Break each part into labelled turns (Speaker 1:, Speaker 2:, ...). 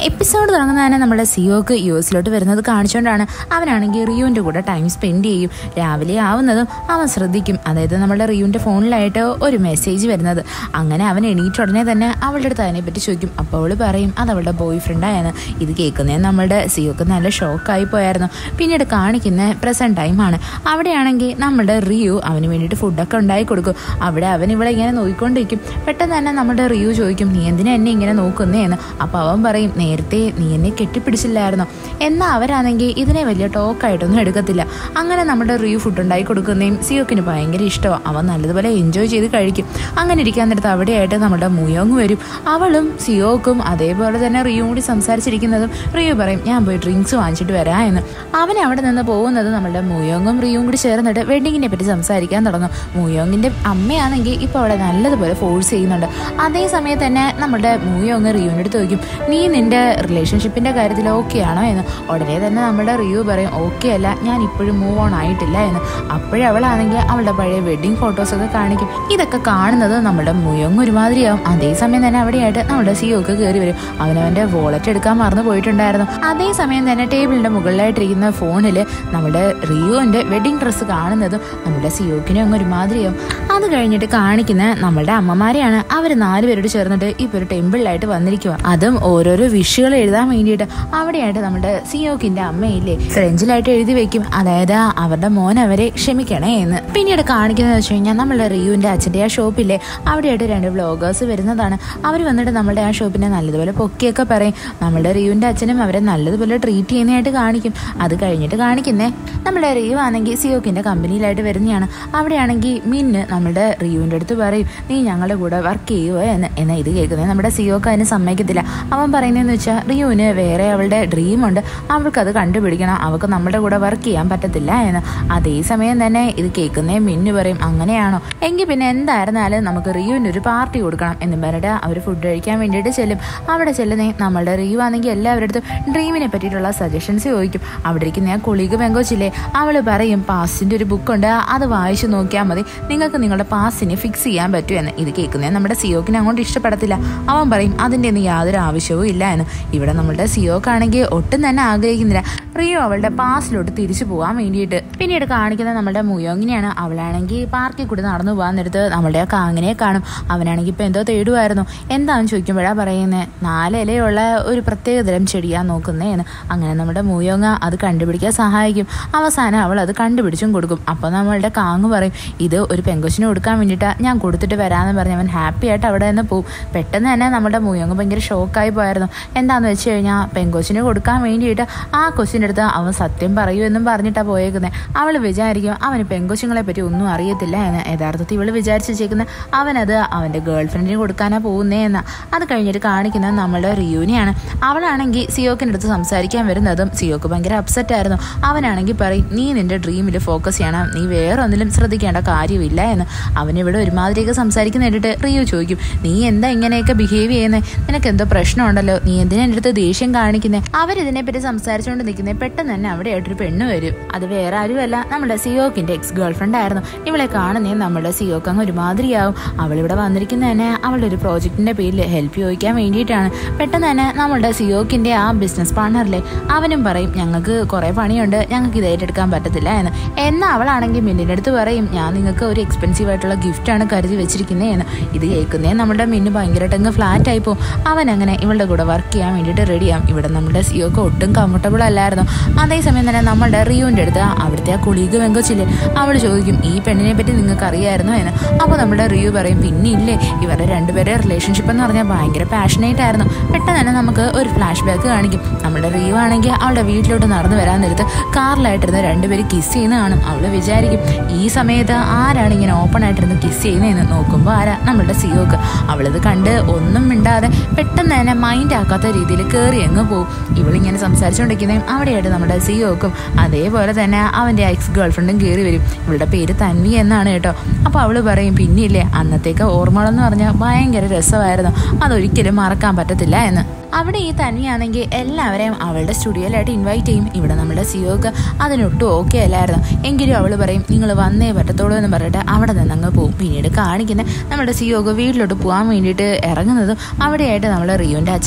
Speaker 1: episode തുടങ്ങുന്ന തന്നെ നമ്മുടെ സിയോക്ക് യു എസിലോട്ട് വരുന്നത് കാണിച്ചുകൊണ്ടാണ് അവനാണെങ്കിൽ റിയുവിൻ്റെ കൂടെ ടൈം സ്പെൻഡ് ചെയ്യും രാവിലെ ആവുന്നതും അവൻ ശ്രദ്ധിക്കും അതായത് നമ്മുടെ റിയുവിൻ്റെ ഫോണിലായിട്ട് ഒരു മെസ്സേജ് വരുന്നത് അങ്ങനെ അവൻ എണീറ്റ ഉടനെ തന്നെ അവളുടെ അടുത്ത് അതിനെപ്പറ്റി ചോദിക്കും അപ്പോൾ അവൾ പറയും അത് അവളുടെ ബോയ് ഫ്രണ്ടായെന്ന് ഇത് കേൾക്കുന്നതിന് നമ്മുടെ സിയോക്ക് നല്ല ഷോക്കായി പോയായിരുന്നു പിന്നീട് കാണിക്കുന്ന പ്രസൻറ്റ് ടൈമാണ് അവിടെയാണെങ്കിൽ നമ്മുടെ റിയു അവന് വേണ്ടിയിട്ട് ഫുഡൊക്കെ ഉണ്ടാക്കി കൊടുക്കും അവിടെ അവൻ ഇവിടെ ഇങ്ങനെ നോക്കിക്കൊണ്ടിരിക്കും പെട്ടെന്ന് തന്നെ നമ്മുടെ റിയു ചോദിക്കും നീ എന്തിനാ എന്നെ ഇങ്ങനെ നോക്കുന്നേന്ന് അപ്പോൾ അവൻ പറയും നേരത്തെ നീ എന്നെ കെട്ടിപ്പിടിച്ചില്ലായിരുന്നോ എന്നാൽ അവരാണെങ്കിൽ ഇതിനെ വലിയ ടോക്കായിട്ടൊന്നും എടുക്കത്തില്ല അങ്ങനെ നമ്മുടെ റിയു ഫുഡ് ഉണ്ടാക്കി കൊടുക്കുന്നതും സിയോക്കിന് ഭയങ്കര ഇഷ്ടമാണ് അവൻ നല്ലതുപോലെ എൻജോയ് ചെയ്ത് കഴിക്കും അങ്ങനെ ഇരിക്കാൻ നേരത്ത് അവിടെയായിട്ട് നമ്മുടെ മുയോങ് വരും അവളും സിയോക്കും അതേപോലെ തന്നെ റിയും കൂടി സംസാരിച്ചിരിക്കുന്നതും റിയു പറയും ഞാൻ പോയി ഡ്രിങ്ക്സ് വാങ്ങിച്ചിട്ട് വരാം എന്ന് അവൻ അവിടെ നിന്ന് പോകുന്നത് നമ്മുടെ മുയോങ്ങും റിയും കൂടി ചേർന്നിട്ട് വെഡിങ്ങിനെ പറ്റി സംസാരിക്കാൻ തുടങ്ങും മുയോങ്ങിന്റെ അമ്മയാണെങ്കിൽ ഇപ്പോൾ അവിടെ നല്ലതുപോലെ ഫോഴ്സ് ചെയ്യുന്നുണ്ട് അതേ സമയത്ത് തന്നെ നമ്മുടെ മുയോങ് റിയുവിൻ്റെ അടുത്ത് ചോദിക്കും നീ നിന്റെ റിലേഷൻഷിപ്പിന്റെ കാര്യത്തിൽ ഓക്കെ ആണോ എന്ന് ഉടനെ തന്നെ നമ്മുടെ റിയു പറയും ഓക്കെ അല്ല ഞാൻ ഇപ്പോഴും മൂവ് ഓൺ ആയിട്ടില്ല എന്ന് അപ്പോഴേ അവളാണെങ്കിൽ അവളുടെ പഴയ വെഡിങ് ഫോട്ടോസൊക്കെ കാണിക്കും ഇതൊക്കെ കാണുന്നത് നമ്മുടെ മുയോങ് ഒരുമാതിരിയാവും അതേസമയം തന്നെ അവിടെയായിട്ട് നമ്മുടെ സിഒ ഒക്കെ കയറി വരും അവനവന്റെ വോളറ്റ് എടുക്കാൻ മറന്നു പോയിട്ടുണ്ടായിരുന്നു അതേസമയം തന്നെ ടേബിളിന്റെ മുകളിലായിട്ടിരിക്കുന്ന ഫോണിൽ നമ്മുടെ റിയുവിന്റെ വെഡിങ് ഡ്രസ്സ് കാണുന്നതും നമ്മുടെ സിയോക്കിനും അങ്ങ് ഒരുമാതിരിയാവും അത് കഴിഞ്ഞിട്ട് കാണിക്കുന്ന നമ്മുടെ അമ്മമാരെയാണ് അവർ നാലുപേരോട് ചേർന്നിട്ട് ഇപ്പോൾ ഒരു ടെമ്പിളിലായിട്ട് വന്നിരിക്കുക അതും ഓരോരോ വിഷുകൾ എഴുതാൻ വേണ്ടിയിട്ട് അവിടെയായിട്ട് നമ്മുടെ സിയോക്കിന്റെ അമ്മയില്ലേ ഫ്രഞ്ചിലായിട്ട് എഴുതി വെക്കും അതായത് അവരുടെ മോൻ അവരെ ക്ഷമിക്കണേ എന്ന് പിന്നീട് കാണിക്കുന്നത് വെച്ച് കഴിഞ്ഞാൽ നമ്മുടെ റിയുവിന്റെ അച്ഛൻ്റെ ആ ഷോപ്പില്ലേ അവിടെയായിട്ട് രണ്ട് വ്ളോഗേഴ്സ് വരുന്നതാണ് അവർ വന്നിട്ട് നമ്മുടെ ആ ഷോപ്പിനെ നല്ലതുപോലെ പൊക്കിയൊക്കെ പറയും നമ്മുടെ റിയുവിന്റെ അച്ഛനും അവരെ നല്ലതുപോലെ ട്രീറ്റ് ചെയ്യുന്നതായിട്ട് കാണിക്കും അത് കഴിഞ്ഞിട്ട് കാണിക്കുന്നേ നമ്മുടെ റിയു ആണെങ്കിൽ സിയോക്കിന്റെ കമ്പനിയിലായിട്ട് വരുന്നതാണ് അവിടെയാണെങ്കിൽ മിന്ന് നമ്മുടെ റിയുവിൻ്റെ അടുത്ത് പറയും നീ ഞങ്ങളുടെ കൂടെ വർക്ക് ചെയ്യുമോ എന്ന് എന്നാൽ ഇത് കേൾക്കുന്നത് നമ്മുടെ സിയോക്ക് അതിന് സമ്മതിക്കത്തില്ല അവൻ പറയുന്നതെന്ന് വെച്ചാൽ റിയുവിന് വേറെ അവളുടെ ഡ്രീമുണ്ട് അവൾക്കത് കണ്ടുപിടിക്കണം അവൾക്ക് നമ്മുടെ കൂടെ വർക്ക് ചെയ്യാൻ പറ്റത്തില്ല എന്ന് അതേസമയം തന്നെ ഇത് കേൾക്കുന്നേ മിന്നു പറയും അങ്ങനെയാണോ എങ്കിൽ പിന്നെ എന്തായിരുന്നാലും നമുക്ക് റിയുവിന് ഒരു പാർട്ടി കൊടുക്കണം എന്ന് പറഞ്ഞിട്ട് അവർ ഫുഡ് കഴിക്കാൻ വേണ്ടിയിട്ട് ചെല്ലും അവിടെ ചെല്ലുന്നേ നമ്മളുടെ റിയു ആണെങ്കിൽ എല്ലാവരുടെ അടുത്തും ഡ്രീമിനെ പറ്റിയിട്ടുള്ള സജഷൻസ് ചോദിക്കും അവിടെ ഇരിക്കുന്ന ആ കൊളീഗ് പെങ്കോച്ചില്ലേ അവൾ പറയും പാസ്റ്റിൻ്റെ ഒരു ബുക്കുണ്ട് അത് വായിച്ചു നോക്കിയാൽ മതി നിങ്ങൾക്ക് നിങ്ങളുടെ പാസ്റ്റിനെ ഫിക്സ് ചെയ്യാൻ പറ്റും എന്ന് ഇത് കേൾക്കുന്നത് നമ്മുടെ സിയോക്കിനെ അങ്ങോട്ട് ഇഷ്ടപ്പെടത്തില്ല അവൻ പറയും അതിൻ്റെ ഒന്നും യാതൊരു ആവശ്യവും ഇല്ല എന്ന് ഇവിടെ നമ്മുടെ സിയോക്കാണെങ്കിൽ ഒട്ടും തന്നെ ആഗ്രഹിക്കുന്നില്ല റിയോ അവളുടെ പാസ്റ്റിലോട്ട് തിരിച്ചു പോകാൻ വേണ്ടിയിട്ട് പിന്നീട് കാണിക്കുന്നത് നമ്മുടെ മുയോങ്ങിനെയാണ് അവളാണെങ്കിൽ പാർക്കിൽ കൂടി നടന്നു പോകാൻ നേരത്ത് നമ്മുടെ ആ കാങ്ങിനെ കാണും അവനാണെങ്കിൽ ഇപ്പം എന്തോ തേടുമായിരുന്നു എന്താണെന്ന് ചോദിക്കുമ്പോഴാണ് പറയുന്നത് നാല് ഇലയുള്ള ഒരു പ്രത്യേകതരം ചെടിയാണ് നോക്കുന്നേന്ന് അങ്ങനെ നമ്മുടെ മുയോങ്ങ അത് കണ്ടുപിടിക്കാൻ സഹായിക്കും അവസാനം അവൾ അത് കണ്ടുപിടിച്ചും കൊടുക്കും അപ്പോൾ നമ്മളുടെ കാങ്ങ് പറയും ഇത് ഒരു പെങ്കൊച്ചിന് കൊടുക്കാൻ വേണ്ടിയിട്ടാണ് ഞാൻ കൊടുത്തിട്ട് വരാമെന്ന് പറഞ്ഞ് അവൻ ഹാപ്പി ആയിട്ട് അവിടെ നിന്ന് പോവും പെട്ടെന്ന് തന്നെ നമ്മുടെ മുയോങ്ങ് ഭയങ്കര ഷോക്കായി പോയായിരുന്നു എന്താണെന്ന് വെച്ച് കഴിഞ്ഞാൽ പെങ്കൊച്ചിന് കൊടുക്കാൻ വേണ്ടിയിട്ട് ആ കൊച്ചിൻ്റെ അടുത്ത് അവൻ സത്യം പറയൂ എന്നും പറഞ്ഞിട്ടാണ് പോയേക്കുന്നത് അവൾ വിചാരിക്കും അവന് പെങ്കൊച്ചുങ്ങളെ പറ്റി ഒന്നും അറിയത്തില്ല എന്ന് യഥാർത്ഥത്തിൽ ഇവൾ വിചാരിച്ച് വെച്ചേക്കുന്നത് അവനത് അവൻ്റെ ഗേൾ ഫ്രണ്ടിന് കൊടുക്കാനാ പോകുന്നേ എന്ന് അത് കഴിഞ്ഞിട്ട് കാണിക്കുന്നത് നമ്മളുടെ റിയൂനിയാണ് അവളാണെങ്കിൽ സിയോക്കിൻ്റെ അടുത്ത് സംസാരിക്കാൻ വരുന്നതും സിയോക്ക് ഭയങ്കര അപ്സെറ്റ് ആയിരുന്നു അവനാണെങ്കിൽ പറയും നീ നിന്റെ ഡ്രീമിൽ ഫോക്കസ് ചെയ്യണം നീ വേറെ ഒന്നിലും ശ്രദ്ധിക്കേണ്ട കാര്യമില്ല എന്ന് അവനിവിടെ ഒരുമാതിരിയൊക്കെ സംസാരിക്കുന്ന കേട്ടിട്ട് റിയു ചോദിക്കും നീ എന്താ ഇങ്ങനെയൊക്കെ ബിഹേവ് ചെയ്യുന്നത് നിനക്ക് എന്തോ പ്രശ്നമുണ്ടല്ലോ നീ എന്തിനാ എൻ്റെ അടുത്ത് ദേഷ്യം കാണിക്കുന്നത് അവരിതിനെപ്പറ്റി സംസാരിച്ചുകൊണ്ട് നിൽക്കുന്നത് പെട്ടെന്ന് തന്നെ അവിടെ ആയിട്ടൊരു പെണ്ണ് വരും അത് വേറെ ആരുമല്ല നമ്മുടെ സിയോക്കിന്റെ എക്സ് ഗേൾ ഫ്രണ്ട് ആയിരുന്നു ഇവളെ കാണുന്നേ നമ്മുടെ സിയോക്ക് അങ്ങ് ഒരുമാതിരിയാവും അവളിവിടെ വന്നിരിക്കുന്ന തന്നെ അവളുടെ ഒരു പ്രോജക്റ്റിന്റെ പേരിൽ ഹെൽപ്പ് ചോദിക്കാൻ വേണ്ടിയിട്ടാണ് പെട്ടെന്ന് തന്നെ നമ്മുടെ സിയോക്കിന്റെ ആ ബിസിനസ് പാർട്ണറിലെ അവനും പറയും ഞങ്ങൾക്ക് കുറെ പണിയുണ്ട് ഞങ്ങൾക്ക് ഇത് ഏറ്റെടുക്കാൻ പറ്റത്തില്ല എന്ന് എന്നാൽ അവളാണെങ്കിൽ മിന്നിൻ്റെ അടുത്ത് പറയും ഞാൻ നിങ്ങൾക്ക് ഒരു എക്സ്പെൻസീവ് ആയിട്ടുള്ള ഗിഫ്റ്റാണ് കരുതി വെച്ചിരിക്കുന്നത് എന്ന് ഇത് കേൾക്കുന്നേ നമ്മുടെ മിന്നു ഭയങ്കരമായിട്ട് അങ്ങ് ഫ്ലാറ്റ് ആയി പോകും അവൻ അങ്ങനെ ഇവളുടെ കൂടെ വർക്ക് ചെയ്യാൻ വേണ്ടിയിട്ട് റെഡിയാവും ഇവിടെ നമ്മുടെ സിയോക്ക് ഒട്ടും കംഫർട്ടബിൾ അല്ലായിരുന്നു അതേസമയം തന്നെ നമ്മുടെ റിയുവിൻ്റെ അടുത്ത് അവിടുത്തെ ആ കുളീഗ് വെങ്കച്ചില്ലേ അവൾ ചോദിക്കും ഈ പെണ്ണിനെ പറ്റി നിങ്ങൾക്ക് അറിയാമായിരുന്നോ എന്ന് അപ്പോൾ നമ്മുടെ റിയു പറയും പിന്നെ ഇല്ലേ ഇവരുടെ രണ്ടുപേരെ റിലേഷൻഷിപ്പ് എന്ന് പറഞ്ഞാൽ ഭയങ്കര പാഷനേറ്റ് ആയിരുന്നു പെട്ടെന്ന് തന്നെ നമുക്ക് ഒരു ഫ്ലാഷ് ബാക്ക് കാണിക്കും നമ്മുടെ റിയു ആണെങ്കിൽ അവളുടെ വീട്ടിലോട്ട് നടന്നു വരാൻ നേരത്ത് കാറിലായിട്ടിരുന്ന് രണ്ടുപേര് കിസ് ചെയ്യുന്ന കാണും അവൾ വിചാരിക്കും ഈ സമയത്ത് ആരാണ് ഇങ്ങനെ ഓപ്പൺ ആയിട്ടിരുന്ന് കിസ് ചെയ്യുന്നതെന്ന് നോക്കുമ്പോൾ ആരാ നമ്മുടെ സിയോക്ക് അവളിത് കണ്ട് ഒന്നും മിണ്ടാതെ പെട്ടെന്ന് തന്നെ മൈൻഡ് ആക്കാത്ത രീതിയിൽ കയറി അങ്ങ് പോകും ഇവളിങ്ങനെ സംസാരിച്ചുകൊണ്ടിരിക്കുന്നതും അവിടെയായിട്ട് നമ്മുടെ സിയോക്കും അതേപോലെ തന്നെ അവൻ്റെ എക്സ് ഗേൾ ഫ്രണ്ടും കയറി വരും ഇവളുടെ പേര് തൻവി എന്നാണ് കേട്ടോ അപ്പോൾ അവൾ പറയും പിന്നില്ലേ അന്നത്തേക്ക് ഓർമ്മകളെന്ന് പറഞ്ഞാൽ ഭയങ്കര രസമായിരുന്നു അതൊരിക്കലും മറക്കാൻ പറ്റത്തില്ല എന്ന് അവിടെ ഈ തനിയാണെങ്കിൽ എല്ലാവരെയും അവളുടെ സ്റ്റുഡിയോയിലായിട്ട് ഇൻവൈറ്റ് ചെയ്യും ഇവിടെ നമ്മുടെ സിയോക്ക് അതിനൊട്ടും ഓക്കെ അല്ലായിരുന്നു എങ്കിലും അവൾ പറയും നിങ്ങൾ വന്നേ പറ്റത്തുള്ളൂ എന്ന് പറഞ്ഞിട്ട് അവിടെ നിന്ന് അങ്ങ് പോകും പിന്നീട് കാണിക്കുന്ന നമ്മുടെ സിയോക്ക് വീട്ടിലോട്ട് പോകാൻ വേണ്ടിയിട്ട് ഇറങ്ങുന്നതും അവിടെയായിട്ട് നമ്മൾ റിയുവിൻ്റെ അച്ഛനെ കാണുന്ന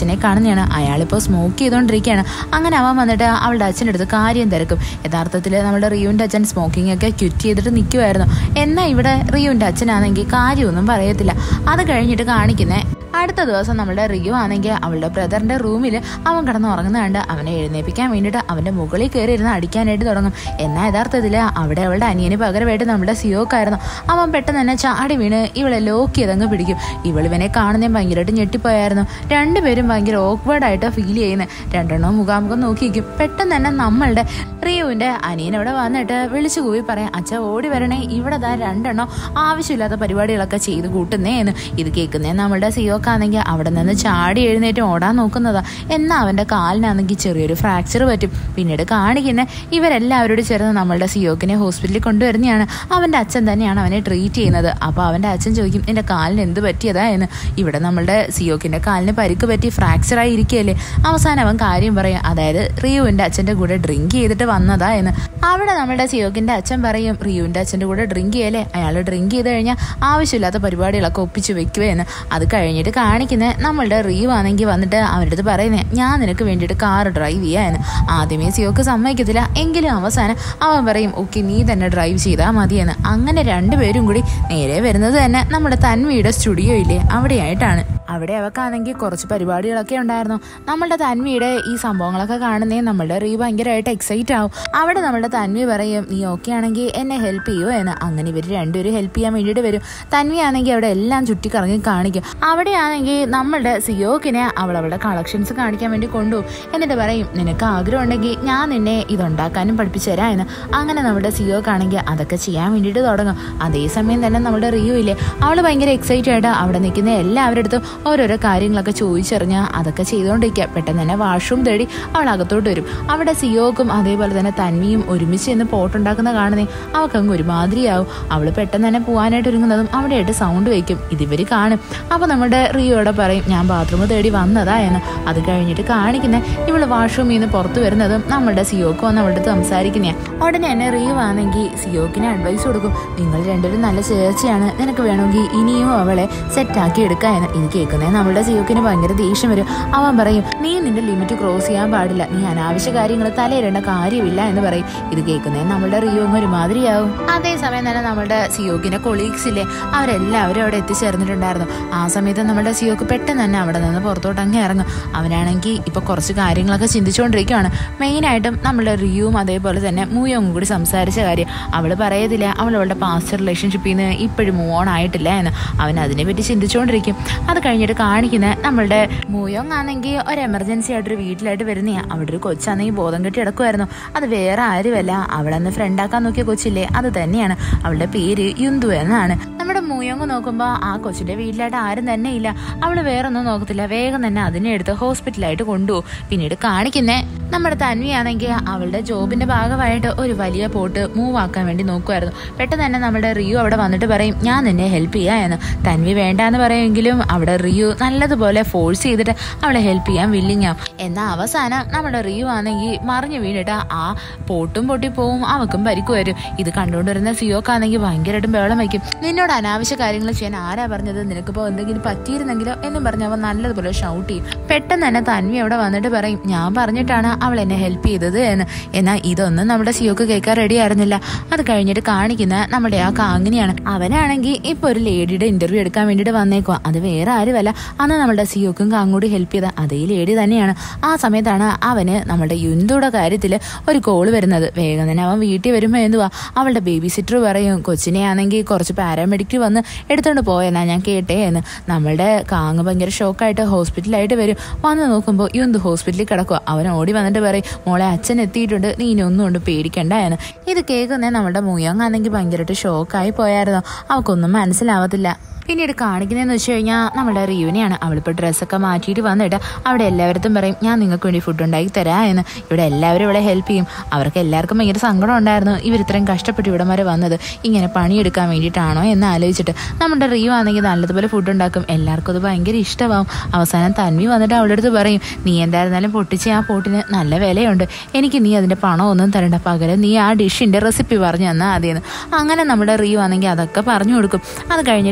Speaker 1: കാണുന്നതാണ് അയാളിപ്പോൾ സ്മോക്ക് ചെയ്തുകൊണ്ടിരിക്കുകയാണ് അങ്ങനെ അവൻ വന്നിട്ട് അവളുടെ അച്ഛൻ്റെ അടുത്ത് കാര്യം തിരക്കും യഥാർത്ഥത്തിൽ നമ്മുടെ റിയുവിൻ്റെ അച്ഛൻ സ്മോക്കിംഗ് ഒക്കെ ക്വിറ്റ് ചെയ്തിട്ട് നിൽക്കുമായിരുന്നു എന്നാൽ ഇവിടെ റിയുവിൻ്റെ അച്ഛനാണെങ്കിൽ കാര്യമൊന്നും പറയത്തില്ല അത് കഴിഞ്ഞിട്ട് കാണിക്കുന്നേ അടുത്ത ദിവസം നമ്മുടെ റിയു ആണെങ്കിൽ അവളുടെ ബ്രദറിന്റെ റൂമിൽ അവൻ കിടന്ന് ഉറങ്ങുന്ന കണ്ട് അവനെ എഴുന്നേൽപ്പിക്കാൻ വേണ്ടിയിട്ട് അവന്റെ മുകളിൽ കയറി ഇരുന്ന് അടിക്കാനായിട്ട് തുടങ്ങും എന്നാൽ യഥാർത്ഥത്തിൽ അവിടെ അവളുടെ അനിയന് പകരമായിട്ട് നമ്മുടെ സിയോക്കായിരുന്നു അവൻ പെട്ടെന്ന് തന്നെ ചാടി വീണ് ഇവളെ ലോക്ക് ചെയ്തങ്ങ് പിടിക്കും ഇവളിവനെ കാണുന്നേ ഭയങ്കരമായിട്ട് ഞെട്ടിപ്പോയായിരുന്നു രണ്ടുപേരും ഭയങ്കര ഓക്വേർഡായിട്ട് ഫീൽ ചെയ്യുന്നത് രണ്ടെണ്ണവും മുഖാമുഖം നോക്കിയിരിക്കും പെട്ടെന്ന് തന്നെ നമ്മളുടെ റിയുവിന്റെ അനിയൻ ഇവിടെ വന്നിട്ട് വിളിച്ചു കൂവി പറയാം അച്ഛ ഓടി വരണേ ഇവിടെ ദാ രണ്ടെണ്ണം ആവശ്യമില്ലാത്ത പരിപാടികളൊക്കെ ചെയ്ത് കൂട്ടുന്നേന്ന് ഇത് കേൾക്കുന്നേ നമ്മളുടെ സിയോക്കാണെങ്കിൽ അവിടെ നിന്ന് ചാടി എഴുന്നേറ്റ് ഓടാൻ നോക്കുന്നതാ എന്നാൽ അവന്റെ കാലിനാണെങ്കിൽ ചെറിയൊരു ഫ്രാക്ചർ പറ്റും പിന്നീട് കാണിക്കുന്ന ഇവരെല്ലാവരോടും ചേർന്ന് നമ്മളുടെ സിയോക്കിനെ ഹോസ്പിറ്റലിൽ കൊണ്ടുവരുന്നതാണ് അവന്റെ അച്ഛൻ തന്നെയാണ് അവനെ ട്രീറ്റ് ചെയ്യുന്നത് അപ്പോൾ അവന്റെ അച്ഛൻ ചോദിക്കും നിന്റെ കാലിന് എന്ത് പറ്റിയതാ എന്ന് ഇവിടെ നമ്മളുടെ സിയോക്കിന്റെ കാലിന് പരിക്ക് പറ്റി ഫ്രാക്ചർ ആയി ഇരിക്കുകയല്ലേ അവസാനം അവൻ കാര്യം പറയും അതായത് റിയുവിന്റെ അച്ഛന്റെ കൂടെ ഡ്രിങ്ക് ചെയ്തിട്ട് വന്നതാ എന്ന് അവിടെ നമ്മളുടെ സിയോക്കിന്റെ അച്ഛൻ പറയും റിയുവിന്റെ അച്ഛന്റെ കൂടെ ഡ്രിങ്ക് ചെയ്യല്ലേ അയാൾ ഡ്രിങ്ക് ചെയ്ത് കഴിഞ്ഞാൽ ആവശ്യമില്ലാത്ത പരിപാടികളൊക്കെ ഒപ്പിച്ച് വെക്കുവേന്ന് അത് കഴിഞ്ഞിട്ട് കാണിക്കുന്നത് നമ്മളുടെ റിയു ആണെങ്കിൽ വന്നിട്ട് അവരുടെ അടുത്ത് പറയുന്നത് ഞാൻ നിനക്ക് വേണ്ടിയിട്ട് കാർ ഡ്രൈവ് ചെയ്യാന്ന് ആദ്യമേ സിയോക്ക് സമ്മതിക്കത്തില്ല എങ്കിലും അവസാനം അവൻ പറയും ഓക്കെ നീ തന്നെ ഡ്രൈവ് ചെയ്താൽ മതിയെന്ന് അങ്ങനെ രണ്ടുപേരും കൂടി നേരെ വരുന്നത് തന്നെ നമ്മുടെ തൻവിയുടെ സ്റ്റുഡിയോ ഇല്ലേ അവിടെയായിട്ടാണ് അവിടെ അവക്കാണെങ്കിൽ കുറച്ച് പരിപാടികളൊക്കെ ഉണ്ടായിരുന്നു നമ്മളുടെ തൻവിയുടെ ഈ സംഭവങ്ങളൊക്കെ കാണുന്നേ നമ്മളുടെ റീ ഭയങ്കരമായിട്ട് എക്സൈറ്റ് ആവും അവിടെ നമ്മളുടെ തൻവി പറയും നീ ഓക്കെ ആണെങ്കിൽ എന്നെ ഹെൽപ്പ് ചെയ്യുമോ എന്ന് അങ്ങനെ ഇവർ രണ്ടുപേരും ഹെൽപ്പ് ചെയ്യാൻ വേണ്ടിയിട്ട് വരും തൻവി ആണെങ്കിൽ അവിടെ എല്ലാം ചുറ്റിക്കറങ്ങി കാണിക്കും അവിടെയാണെങ്കിൽ നമ്മളുടെ സിയോക്കിനെ അവൾ അവളുടെ കളക്ഷൻസ് കാണിക്കാൻ വേണ്ടി കൊണ്ടുപോകും എന്നിട്ട് പറയും നിനക്ക് ആഗ്രഹം ഉണ്ടെങ്കിൽ ഞാൻ നിന്നെ ഇതുണ്ടാക്കാനും പഠിപ്പിച്ചു തരാം എന്ന് അങ്ങനെ നമ്മുടെ സിയോക്കാണെങ്കിൽ അതൊക്കെ ചെയ്യാൻ വേണ്ടിയിട്ട് തുടങ്ങും അതേസമയം തന്നെ നമ്മുടെ റിയു ഇല്ലേ അവൾ ഭയങ്കര എക്സൈറ്റഡ് ആയിട്ട് അവിടെ നിൽക്കുന്ന എല്ലാവരുടെ അടുത്തും ഓരോരോ കാര്യങ്ങളൊക്കെ ചോദിച്ചറിഞ്ഞ് അതൊക്കെ ചെയ്തുകൊണ്ടിരിക്കുക പെട്ടെന്ന് തന്നെ വാഷ്റൂം തേടി അവൾ അകത്തോട്ട് വരും അവിടെ സിയോക്കും അതേപോലെ തന്നെ തന്വിയും ഒരുമിച്ച് നിന്ന് പോട്ടുണ്ടാക്കുന്ന കാണുന്നേ അവൾക്കങ്ങ് ഒരുമാതിരിയാവും അവൾ പെട്ടെന്ന് തന്നെ പോകാനായിട്ട് ഒരുങ്ങുന്നതും അവിടെയായിട്ട് സൗണ്ട് വയ്ക്കും ഇതിവർ കാണും അപ്പോൾ നമ്മുടെ റിയോടെ പറയും ഞാൻ ബാത്റൂം തേടി വന്നതാ എന്ന് അത് കഴിഞ്ഞിട്ട് കാണിക്കുന്ന ഇവള് വാഷ്റൂമിൽ നിന്ന് പുറത്തു വരുന്നതും നമ്മളുടെ സിയോക്ക് വന്ന് അവളുടെ അടുത്ത് സംസാരിക്കുന്നേ ഉടനെ തന്നെ റിയോ ആണെങ്കിൽ സിയോക്കിന് അഡ്വൈസ് കൊടുക്കും നിങ്ങൾ രണ്ടുപേരും നല്ല ചേർച്ചയാണ് നിനക്ക് വേണമെങ്കിൽ ഇനിയും അവളെ സെറ്റാക്കി എടുക്കുക എന്ന് ഇത് കേൾക്കുന്നേ നമ്മളുടെ സിയോക്കിന് ഭയങ്കര ദേഷ്യം വരും അവൻ പറയും നീ നിന്റെ ലിമിറ്റ് ക്രോസ് ചെയ്യാൻ പാടില്ല നീ അനാവശ്യ കാര്യങ്ങൾ തലയിടേണ്ട കാര്യമില്ല എന്ന് പറയും ഇത് കേൾക്കുന്നേ നമ്മളുടെ റിയോ അങ്ങ് ഒരുമാതിരിയാവും അതേസമയം തന്നെ നമ്മുടെ സിയോക്കിന്റെ കൊളീഗ്സ് ഇല്ലേ അവരെല്ലാവരും അവിടെ എത്തിച്ചേർന്നിട്ടുണ്ടായിരുന്നു ആ സമയത്ത് നമ്മുടെ സിയോക്ക് പെട്ടെന്ന് തന്നെ അവിടെ നിന്ന് പുറത്തോട്ട് അങ്ങ് ഇറങ്ങും അവനാണെങ്കിൽ ഇപ്പൊ കുറച്ച് കാര്യങ്ങളൊക്കെ ചിന്തിച്ചുകൊണ്ടിരിക്കുകയാണ് മെയിനായിട്ടും നമ്മുടെ റിയുവും അതേപോലെ തന്നെ മൂയോങ്ങും കൂടി സംസാരിച്ച കാര്യം അവള് പറയത്തില്ല അവൾ അവളുടെ പാസ്റ്റ് റിലേഷൻഷിപ്പിൽ നിന്ന് ഇപ്പോഴും മൂവ് ഓൺ ആയിട്ടില്ല എന്ന് അവൻ അതിനെപ്പറ്റി ചിന്തിച്ചുകൊണ്ടിരിക്കും അത് കഴിഞ്ഞിട്ട് കാണിക്കുന്ന നമ്മളുടെ മൂയോങ് ആണെങ്കിൽ ഒരു എമർജൻസി ആയിട്ടൊരു വീട്ടിലായിട്ട് വരുന്നയാ അവിടെ ഒരു കൊച്ചാണെങ്കിൽ ബോധം കെട്ടി കിടക്കുമായിരുന്നു അത് വേറെ ആരുമല്ല അവളന്ന് ഫ്രണ്ടാക്കാൻ നോക്കിയ കൊച്ചില്ലേ അത് തന്നെയാണ് അവളുടെ പേര് യുന്തു എന്നാണ് നമ്മുടെ മൂയോങ് നോക്കുമ്പോൾ ആ കൊച്ചിന്റെ വീട്ടിലായിട്ട് ആരും തന്നെ ഇല്ല അവള് വേറൊന്നും നോക്കത്തില്ല വേഗം തന്നെ അതിനെ എടുത്ത് ഹോസ്പിറ്റലായിട്ട് കൊണ്ടുപോകും പിന്നീട് കാണിക്കുന്നേ നമ്മുടെ തന്വിയാണെങ്കിൽ അവളുടെ ജോബിന്റെ ഭാഗമായിട്ട് ഒരു വലിയ പോട്ട് മൂവ് ആക്കാൻ വേണ്ടി നോക്കുമായിരുന്നു പെട്ടെന്ന് തന്നെ നമ്മുടെ റിയു അവിടെ വന്നിട്ട് പറയും ഞാൻ നിന്നെ ഹെൽപ്പ് ചെയ്യാം എന്ന് തന്വി വേണ്ടാന്ന് പറയുമെങ്കിലും അവിടെ റിയു നല്ലതുപോലെ ഫോഴ്സ് ചെയ്തിട്ട് അവളെ ഹെൽപ്പ് ചെയ്യാൻ വില്ലിങ് ആവും എന്നാൽ അവസാനം നമ്മുടെ റിയു ആണെങ്കിൽ മറിഞ്ഞു വീണിട്ട് ആ പോട്ടും പൊട്ടി പോവും അവക്കും പരിക്ക് വരും ഇത് കണ്ടുകൊണ്ടിരുന്ന സിയോക്കാണെങ്കിൽ ഭയങ്കരമായിട്ടും ബഹളം വയ്ക്കും നിന്നോട് അനാവശ്യ കാര്യങ്ങൾ ചെയ്യാൻ ആരാ പറഞ്ഞത് നിനക്കിപ്പോൾ എന്തെങ്കിലും പറ്റിയിരുന്നെങ്കിലോ എന്നും പറഞ്ഞ് അവൻ നല്ലതുപോലെ ഷൗട്ട് ചെയ്യും പെട്ടെന്ന് തന്നെ തന്വി അവിടെ വന്നിട്ട് പറയും ഞാൻ പറഞ്ഞിട്ടാണ് അവൾ എന്നെ ഹെൽപ്പ് ചെയ്തത് എന്ന് എന്നാൽ ഇതൊന്നും നമ്മുടെ സിയോക്ക് കേൾക്കാൻ റെഡി ആയിരുന്നില്ല അത് കഴിഞ്ഞിട്ട് കാണിക്കുന്ന നമ്മുടെ ആ കാങ്ങിനെയാണ് അവനാണെങ്കിൽ ഇപ്പൊ ഒരു ലേഡിയുടെ ഇന്റർവ്യൂ എടുക്കാൻ വേണ്ടിയിട്ട് വന്നേക്കുക അത് വേറെ ആരുമല്ല അന്ന് നമ്മുടെ സിയോക്കും കാങ്ങൂടി ഹെൽപ്പ് ചെയ്ത അതേ ലേഡി തന്നെയാണ് ആ സമയത്താണ് അവന് നമ്മുടെ യുന്തുടെ കാര്യത്തിൽ ഒരു കോള് വരുന്നത് വേഗം തന്നെ അവൻ വീട്ടിൽ വരുമ്പോൾ എന്തുവാ അവളുടെ ബേബി സിറ്റർ പറയും കൊച്ചിനെ ആണെങ്കിൽ കുറച്ച് പാരാമെഡിക്കൽ വന്ന് എടുത്തോണ്ട് പോയെന്നാ ഞാൻ കേട്ടേ എന്ന് നമ്മളുടെ കാങ്ങ് ഭയങ്കര ഷോക്കായിട്ട് ഹോസ്പിറ്റലായിട്ട് വരും വന്ന് നോക്കുമ്പോൾ യുന്ത് ഹോസ്പിറ്റലിൽ കിടക്കുക അവൻ ഓടി വന്നിട്ട് പറയും മോളെ അച്ഛൻ എത്തിയിട്ടുണ്ട് നീ ഇനി ഒന്നും കൊണ്ട് പേടിക്കണ്ട എന്ന് ഇത് കേൾക്കുന്നേ നമ്മുടെ മുയങ്ങ് ആണെങ്കിൽ ഭയങ്കരമായിട്ട് ഷോക്കായി പോയായിരുന്നു അവൾക്കൊന്നും മനസ്സിലാവത്തില്ല പിന്നീട് കാണിക്കുന്നതെന്ന് വെച്ച് കഴിഞ്ഞാൽ നമ്മുടെ റിയുവിനെയാണ് അവളിപ്പോൾ ഡ്രസ്സൊക്കെ മാറ്റിയിട്ട് വന്നിട്ട് അവിടെ എല്ലാവരും പറയും ഞാൻ നിങ്ങൾക്ക് വേണ്ടി ഫുഡ് ഉണ്ടാക്കി തരാം എന്ന് ഇവിടെ എല്ലാവരും ഇവിടെ ഹെൽപ്പ് ചെയ്യും അവർക്ക് എല്ലാവർക്കും ഭയങ്കര സങ്കടം ഉണ്ടായിരുന്നു ഇവർ ഇത്രയും കഷ്ടപ്പെട്ട് ഇവിടം വരെ വന്നത് ഇങ്ങനെ പണിയെടുക്കാൻ വേണ്ടിയിട്ടാണോ എന്ന് ആലോചിച്ചിട്ട് നമ്മുടെ റിയു ആണെങ്കിൽ നല്ലതുപോലെ ഫുഡ് ഉണ്ടാക്കും എല്ലാവർക്കും അത് ഭയങ്കര ഇഷ്ടമാവും അവസാനം തന്വി വന്നിട്ട് അവളുടെ അടുത്ത് പറയും നീ എന്തായിരുന്നാലും പൊട്ടിച്ച് ആ പോട്ടിന് നല്ല വിലയുണ്ട് എനിക്ക് നീ അതിൻ്റെ പണം ഒന്നും തരണ്ട പകരം നീ ആ ഡിഷിൻ്റെ റെസിപ്പി പറഞ്ഞു തന്നാൽ മതിയെന്ന് അങ്ങനെ നമ്മുടെ റിയു ആണെങ്കിൽ അതൊക്കെ പറഞ്ഞു കൊടുക്കും അത് കഴിഞ്ഞിട്ട് കാണിക്കും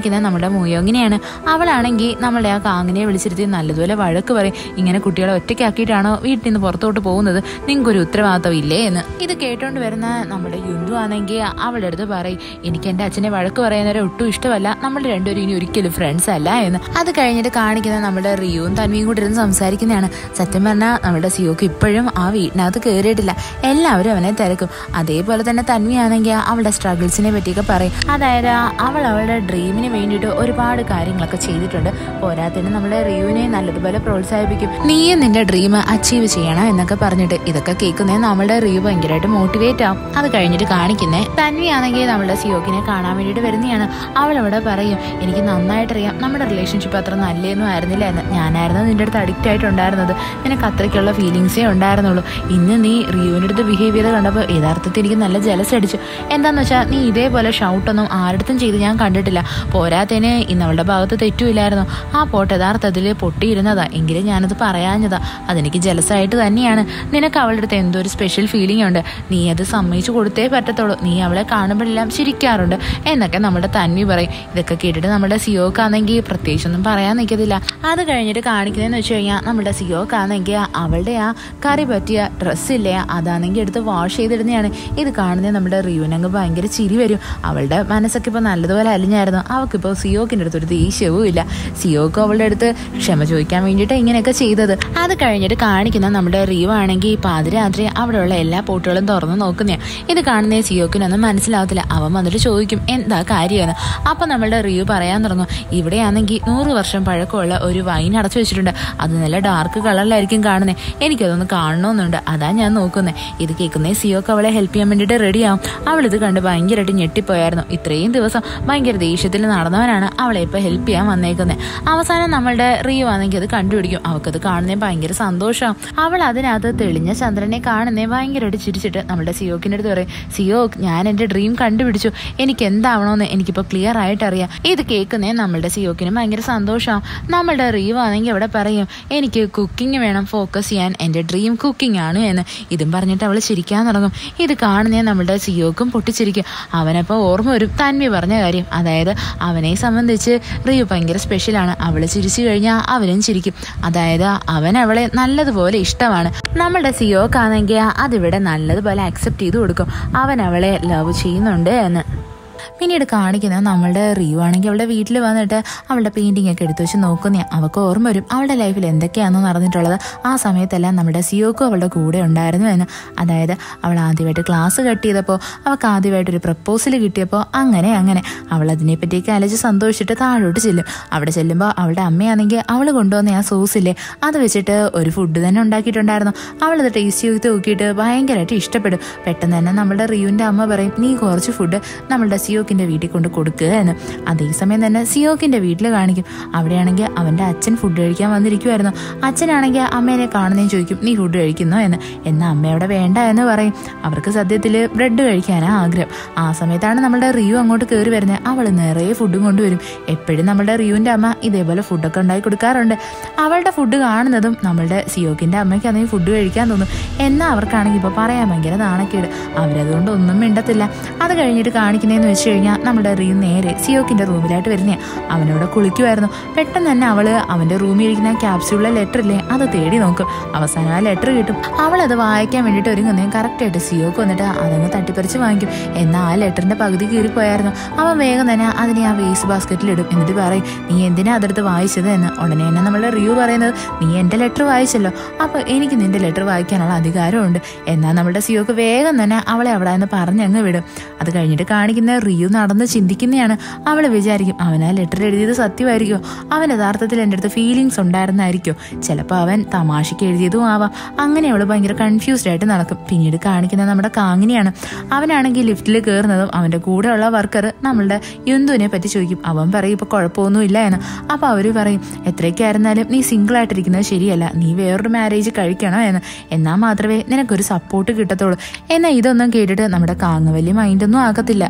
Speaker 1: കാണിക്കുന്നത് നമ്മുടെ മുയോങ്ങിനെയാണ് അവളാണെങ്കിൽ നമ്മളെ ആ കാങ്ങിനെ വിളിച്ചിരുത്തി നല്ലതുപോലെ വഴക്ക് പറയും ഇങ്ങനെ കുട്ടികളെ ഒറ്റയ്ക്കാക്കിയിട്ടാണോ വീട്ടിൽ നിന്ന് പുറത്തോട്ട് പോകുന്നത് നിങ്ങൾക്കൊരു ഉത്തരവാദിത്തം ഇല്ലേ എന്ന് ഇത് കേട്ടോണ്ട് വരുന്ന നമ്മുടെ യുന്തു ആണെങ്കിൽ അവളുടെ അടുത്ത് പറയും എനിക്ക് എൻ്റെ അച്ഛനെ വഴക്ക് പറയുന്നവരെ ഒട്ടും ഇഷ്ടമല്ല നമ്മൾ രണ്ടുപേരും ഇനി ഒരിക്കലും ഫ്രണ്ട്സ് അല്ല എന്ന് അത് കഴിഞ്ഞിട്ട് കാണിക്കുന്ന നമ്മുടെ റിയുവും തന്വിയും കൂടി ഇരുന്ന് സംസാരിക്കുന്നതാണ് സത്യം പറഞ്ഞാൽ നമ്മുടെ സിയോക്ക് ഇപ്പോഴും ആ വീട്ടിനകത്ത് കയറിയിട്ടില്ല എല്ലാവരും അവനെ തിരക്കും അതേപോലെ തന്നെ തന്വിയാണെങ്കിൽ അവളുടെ സ്ട്രഗിൾസിനെ പറ്റിയൊക്കെ പറയും അതായത് അവൾ അവളുടെ ഡ്രീമിന് വേണ്ടിയിട്ട് ഒരുപാട് കാര്യങ്ങളൊക്കെ ചെയ്തിട്ടുണ്ട് പോരാത്തിന് നമ്മുടെ റിയുവിനെ നല്ലതുപോലെ പ്രോത്സാഹിപ്പിക്കും നീയും നിന്റെ ഡ്രീം അച്ചീവ് ചെയ്യണം എന്നൊക്കെ പറഞ്ഞിട്ട് ഇതൊക്കെ കേൾക്കുന്നേ നമ്മുടെ റിയു ഭയങ്കരമായിട്ട് മോട്ടിവേറ്റ് ആവും അത് കഴിഞ്ഞിട്ട് കാണിക്കുന്നേ തന്വിയാണെങ്കിൽ നമ്മുടെ സിയോക്കിനെ കാണാൻ വേണ്ടിയിട്ട് വരുന്നതാണ് അവൾ അവിടെ പറയും എനിക്ക് നന്നായിട്ടറിയാം നമ്മുടെ റിലേഷൻഷിപ്പ് അത്ര നല്ലതൊന്നും ആയിരുന്നില്ല എന്ന് ഞാനായിരുന്നു നിന്റെ അടുത്ത് അഡിക്റ്റ് ആയിട്ടുണ്ടായിരുന്നത് നിനക്ക് അത്രയ്ക്കുള്ള ഫീലിങ്സേ ഉണ്ടായിരുന്നുള്ളൂ ഇന്ന് നീ റിയുവിൻ്റെ അടുത്ത് ബിഹേവ് ചെയ്ത് കണ്ടപ്പോൾ യഥാർത്ഥത്തിൽ എനിക്ക് നല്ല ജലസ് അടിച്ചു എന്താന്ന് വെച്ചാൽ നീ ഇതേപോലെ ഷൗട്ടൊന്നും ആരുടെ ചെയ്ത് ഞാൻ കണ്ടിട്ടില്ല പോരാത്തതിന് ഇന്ന് അവളുടെ ഭാഗത്ത് തെറ്റുമില്ലായിരുന്നു ആ പോട്ട് യഥാർത്ഥത്തിൽ പൊട്ടിയിരുന്നതാ എങ്കിലും ഞാനത് പറയാഞ്ഞതാ അതെനിക്ക് ജലസായിട്ട് തന്നെയാണ് നിനക്ക് അവളുടെ അടുത്ത് എന്തോ ഒരു സ്പെഷ്യൽ ഫീലിംഗ് ഉണ്ട് നീ അത് സമ്മതിച്ചു കൊടുത്തേ പറ്റത്തുള്ളൂ നീ അവളെ കാണുമ്പോഴെല്ലാം ചിരിക്കാറുണ്ട് എന്നൊക്കെ നമ്മുടെ തന്വി പറയും ഇതൊക്കെ കേട്ടിട്ട് നമ്മുടെ സിയോക്കാണെങ്കിൽ പ്രത്യേകിച്ചൊന്നും പറയാൻ നിൽക്കത്തില്ല അത് കഴിഞ്ഞിട്ട് കാണിക്കുന്നതെന്ന് വെച്ച് കഴിഞ്ഞാൽ നമ്മുടെ സിയോക്കാണെങ്കിൽ അവളുടെ ആ കറി പറ്റിയ ഡ്രസ്സില്ലേ അതാണെങ്കിൽ എടുത്ത് വാഷ് ചെയ്തിടുന്നതാണ് ഇത് കാണുന്നത് നമ്മുടെ റിയുനങ്ങ് ഭയങ്കര ചിരി വരും അവളുടെ മനസ്സൊക്കെ ഇപ്പോൾ നല്ലതുപോലെ അലിഞ്ഞായിരുന്നു അവൾക്കിപ്പോൾ സിയോക്കിൻ്റെ അടുത്ത് ഒരു ദേഷ്യവും ഇല്ല സിയോക്ക് അവളുടെ അടുത്ത് ക്ഷമ ചോദിക്കാൻ വേണ്ടിയിട്ട് ഇങ്ങനെയൊക്കെ ചെയ്തത് അത് കഴിഞ്ഞിട്ട് കാണിക്കുന്ന നമ്മുടെ റിയു ആണെങ്കിൽ പാതിരാത്രി അവിടെയുള്ള എല്ലാ പോട്ടുകളും തുറന്ന് നോക്കുന്നതാണ് ഇത് കാണുന്ന സിയോക്കിനൊന്നും മനസ്സിലാവത്തില്ല അവൻ വന്നിട്ട് ചോദിക്കും എന്താ കാര്യമെന്ന് അപ്പം നമ്മളുടെ റിയു പറയാൻ തുടങ്ങും ഇവിടെയാണെങ്കിൽ നൂറ് വർഷം പഴക്കമുള്ള ഒരു വൈൻ അടച്ചു വെച്ചിട്ടുണ്ട് അത് നല്ല ഡാർക്ക് കളറിലായിരിക്കും കാണുന്നത് എനിക്കതൊന്ന് കാണണമെന്നുണ്ട് അതാ ഞാൻ നോക്കുന്നത് ഇത് കേൾക്കുന്നേ സിയോക്ക് അവളെ ഹെൽപ്പ് ചെയ്യാൻ വേണ്ടിയിട്ട് റെഡിയാവും അവളിത് കണ്ട് ഭയങ്കരമായിട്ട് ഞെട്ടിപ്പോയായിരുന്നു ഇത്രയും ദിവസം ഭയങ്കര ദേഷ്യത്തിൽ നടന്നവനാണ് അവളെ ഇപ്പോൾ ഹെൽപ്പ് ചെയ്യാൻ വന്നേക്കുന്നത് അവസാനം നമ്മളുടെ റിയു ആണെങ്കിൽ അത് കണ്ടുപിടിക്കും അവൾക്കത് കാണുന്നേ ഭയങ്കര സന്തോഷം അവൾ അതിനകത്ത് തെളിഞ്ഞ ചന്ദ്രനെ കാണുന്നേ ഭയങ്കരമായിട്ട് ചിരിച്ചിട്ട് നമ്മുടെ സിയോക്കിൻ്റെ അടുത്ത് പറയും സിയോക്ക് ഞാൻ എൻ്റെ ഡ്രീം കണ്ടുപിടിച്ചു എനിക്ക് എന്താവണമെന്ന് എനിക്കിപ്പോൾ ക്ലിയർ ആയിട്ട് അറിയാം ഇത് കേൾക്കുന്നേ നമ്മളുടെ സിയോക്കിന് ഭയങ്കര സന്തോഷമാവും നമ്മളുടെ റിയു ആണെങ്കിൽ അവിടെ പറയും എനിക്ക് കുക്കിംഗ് വേണം ഫോക്കസ് ചെയ്യാൻ എൻ്റെ ഡ്രീം കുക്കിംഗ് ആണ് എന്ന് ഇതും പറഞ്ഞിട്ട് അവൾ ചിരിക്കാൻ തുടങ്ങും ഇത് കാണുന്നേ നമ്മുടെ സിയോക്കും പൊട്ടിച്ചിരിക്കും അവനപ്പോൾ ഓർമ്മ വരും തന്മി പറഞ്ഞ കാര്യം അതായത് അവനെ സംബന്ധിച്ച് റിയു ഭയങ്കര സ്പെഷ്യലാണ് അവൾ ചിരിച്ചു കഴിഞ്ഞാൽ അവനും ചിരിക്കും അതായത് അവൻ അവളെ നല്ലതുപോലെ ഇഷ്ടമാണ് നമ്മളുടെ സിയോക്കാണെങ്കിൽ അതിവിടെ നല്ലതുപോലെ അക്സെപ്റ്റ് ചെയ്ത് കൊടുക്കും അവൻ അവളെ ലവ് ചെയ്യുന്നുണ്ട് എന്ന് പിന്നീട് കാണിക്കുന്നത് നമ്മളുടെ റിയു ആണെങ്കിൽ അവളുടെ വീട്ടിൽ വന്നിട്ട് അവളുടെ പെയിന്റിംഗ് ഒക്കെ എടുത്തു വെച്ച് നോക്കുന്ന അവൾക്ക് ഓർമ്മ വരും അവളുടെ ലൈഫിൽ എന്തൊക്കെയാണെന്ന് നടന്നിട്ടുള്ളത് ആ സമയത്തെല്ലാം നമ്മുടെ സിയോക്കും അവളുടെ കൂടെ ഉണ്ടായിരുന്നു എന്ന് അതായത് അവൾ ആദ്യമായിട്ട് ക്ലാസ് കട്ട് ചെയ്തപ്പോൾ അവൾക്ക് ആദ്യമായിട്ടൊരു പ്രപ്പോസൽ കിട്ടിയപ്പോൾ അങ്ങനെ അങ്ങനെ അവൾ അതിനെപ്പറ്റിയൊക്കെ ആലോചിച്ച് സന്തോഷിച്ചിട്ട് താഴോട്ട് ചെല്ലും അവിടെ ചെല്ലുമ്പോൾ അവളുടെ അമ്മയാണെങ്കിൽ അവൾ കൊണ്ടുവന്ന ആ സോസില്ലേ അത് വെച്ചിട്ട് ഒരു ഫുഡ് തന്നെ ഉണ്ടാക്കിയിട്ടുണ്ടായിരുന്നു അവളത് ടേസ്റ്റ് ചെയ്ത് നോക്കിയിട്ട് ഭയങ്കരമായിട്ട് ഇഷ്ടപ്പെടും പെട്ടെന്ന് തന്നെ നമ്മുടെ റിയുവിൻ്റെ അമ്മ പറയും നീ കുറച്ച് ഫുഡ് നമ്മളുടെ സിയോക്കിൻ്റെ വീട്ടിൽ കൊണ്ട് കൊടുക്കുക എന്ന് അതേസമയം തന്നെ സിയോക്കിൻ്റെ വീട്ടിൽ കാണിക്കും അവിടെയാണെങ്കിൽ അവൻ്റെ അച്ഛൻ ഫുഡ് കഴിക്കാൻ വന്നിരിക്കുമായിരുന്നു അച്ഛനാണെങ്കിൽ അമ്മേനെ കാണുന്നേം ചോദിക്കും നീ ഫുഡ് കഴിക്കുന്നോ എന്ന് എന്നാൽ അമ്മ അവിടെ വേണ്ട എന്ന് പറയും അവർക്ക് സത്യത്തിൽ ബ്രെഡ് കഴിക്കാനാണ് ആഗ്രഹം ആ സമയത്താണ് നമ്മളുടെ റിയു അങ്ങോട്ട് കയറി വരുന്നത് അവൾ നിറയെ ഫുഡും കൊണ്ടുവരും എപ്പോഴും നമ്മളുടെ റിയുവിൻ്റെ അമ്മ ഇതേപോലെ ഫുഡൊക്കെ ഉണ്ടാക്കി കൊടുക്കാറുണ്ട് അവളുടെ ഫുഡ് കാണുന്നതും നമ്മളുടെ സിയോക്കിൻ്റെ അമ്മയ്ക്കാണെങ്കിൽ ഫുഡ് കഴിക്കാൻ തോന്നും എന്നാൽ അവർക്കാണെങ്കിൽ ഇപ്പോൾ പറയാൻ ഭയങ്കര നാണക്കേട് അവരതുകൊണ്ട് ഒന്നും മിണ്ടത്തില്ല അത് കഴിഞ്ഞിട്ട് കാണിക്കുന്നതെന്ന് വെച്ച് കഴിഞ്ഞാൽ നമ്മുടെ റിയു നേരെ സിയോക്കിൻ്റെ റൂമിലായിട്ട് വരുന്നതാണ് അവനോട് കുളിക്കുമായിരുന്നു പെട്ടെന്ന് തന്നെ അവൾ അവൻ്റെ റൂമിൽ ഇരിക്കുന്ന ക്യാപ്സ്യൂളിലെ ലെറ്റർ ഇല്ലേ അത് തേടി നോക്കും അവസാനം ആ ലെറ്റർ കിട്ടും അവൾ അത് വായിക്കാൻ വേണ്ടിയിട്ട് ഒരുങ്ങുന്നതും കറക്റ്റായിട്ട് സിയോക്ക് വന്നിട്ട് അതങ്ങ് തട്ടിപ്പറിച്ച് വാങ്ങിക്കും എന്നാൽ ആ ലെറ്ററിൻ്റെ പകുതി കീറിപ്പോയായിരുന്നു അവൻ വേഗം തന്നെ അതിനെ ആ വേസ്റ്റ് ബാസ്ക്കറ്റിൽ ഇടും എന്നിട്ട് പറയും നീ എന്തിനാ അതെടുത്ത് വായിച്ചത് എന്ന് ഉടനെ തന്നെ നമ്മളുടെ റിയു പറയുന്നത് നീ എൻ്റെ ലെറ്റർ വായിച്ചല്ലോ അപ്പോൾ എനിക്ക് നിന്റെ ലെറ്റർ വായിക്കാനുള്ള അധികാരമുണ്ട് എന്നാൽ നമ്മുടെ സിയോക്ക് വേഗം തന്നെ അവളെ അവിടെ നിന്ന് പറഞ്ഞങ്ങ് വിടും അത് കഴിഞ്ഞിട്ട് കാണിക്കുന്ന റിയു നടന്ന് ചിന്തിക്കുന്നതാണ് അവൾ വിചാരിക്കും അവൻ ആ ലെറ്റർ എഴുതിയത് സത്യമായിരിക്കുമോ അവൻ യഥാർത്ഥത്തിൽ എൻ്റെ അടുത്ത് ഫീലിങ്സ് ഉണ്ടായിരുന്നായിരിക്കോ ചിലപ്പോൾ അവൻ തമാശയ്ക്ക് എഴുതിയതും ആവാം അങ്ങനെ അവൾ ഭയങ്കര കൺഫ്യൂസ്ഡ് ആയിട്ട് നടക്കും പിന്നീട് കാണിക്കുന്നത് നമ്മുടെ കാങ്ങിനെയാണ് അവനാണെങ്കിൽ ലിഫ്റ്റിൽ കയറുന്നതും അവൻ്റെ കൂടെയുള്ള വർക്കർ നമ്മളുടെ യുന്തുവിനെ പറ്റി ചോദിക്കും അവൻ പറയും ഇപ്പോൾ കുഴപ്പമൊന്നുമില്ല എന്ന് അപ്പോൾ അവർ പറയും എത്രയൊക്കെയായിരുന്നാലും നീ സിംഗിൾ ആയിട്ടിരിക്കുന്നത് ശരിയല്ല നീ വേറൊരു മാരേജ് കഴിക്കണോ എന്ന് എന്നാൽ മാത്രമേ നിനക്കൊരു സപ്പോർട്ട് കിട്ടത്തുള്ളൂ എന്നാൽ ഇതൊന്നും കേട്ടിട്ട് നമ്മുടെ കാങ്ങ് വലിയ മൈൻഡൊന്നും ആകത്തില്ല പിന്നീട്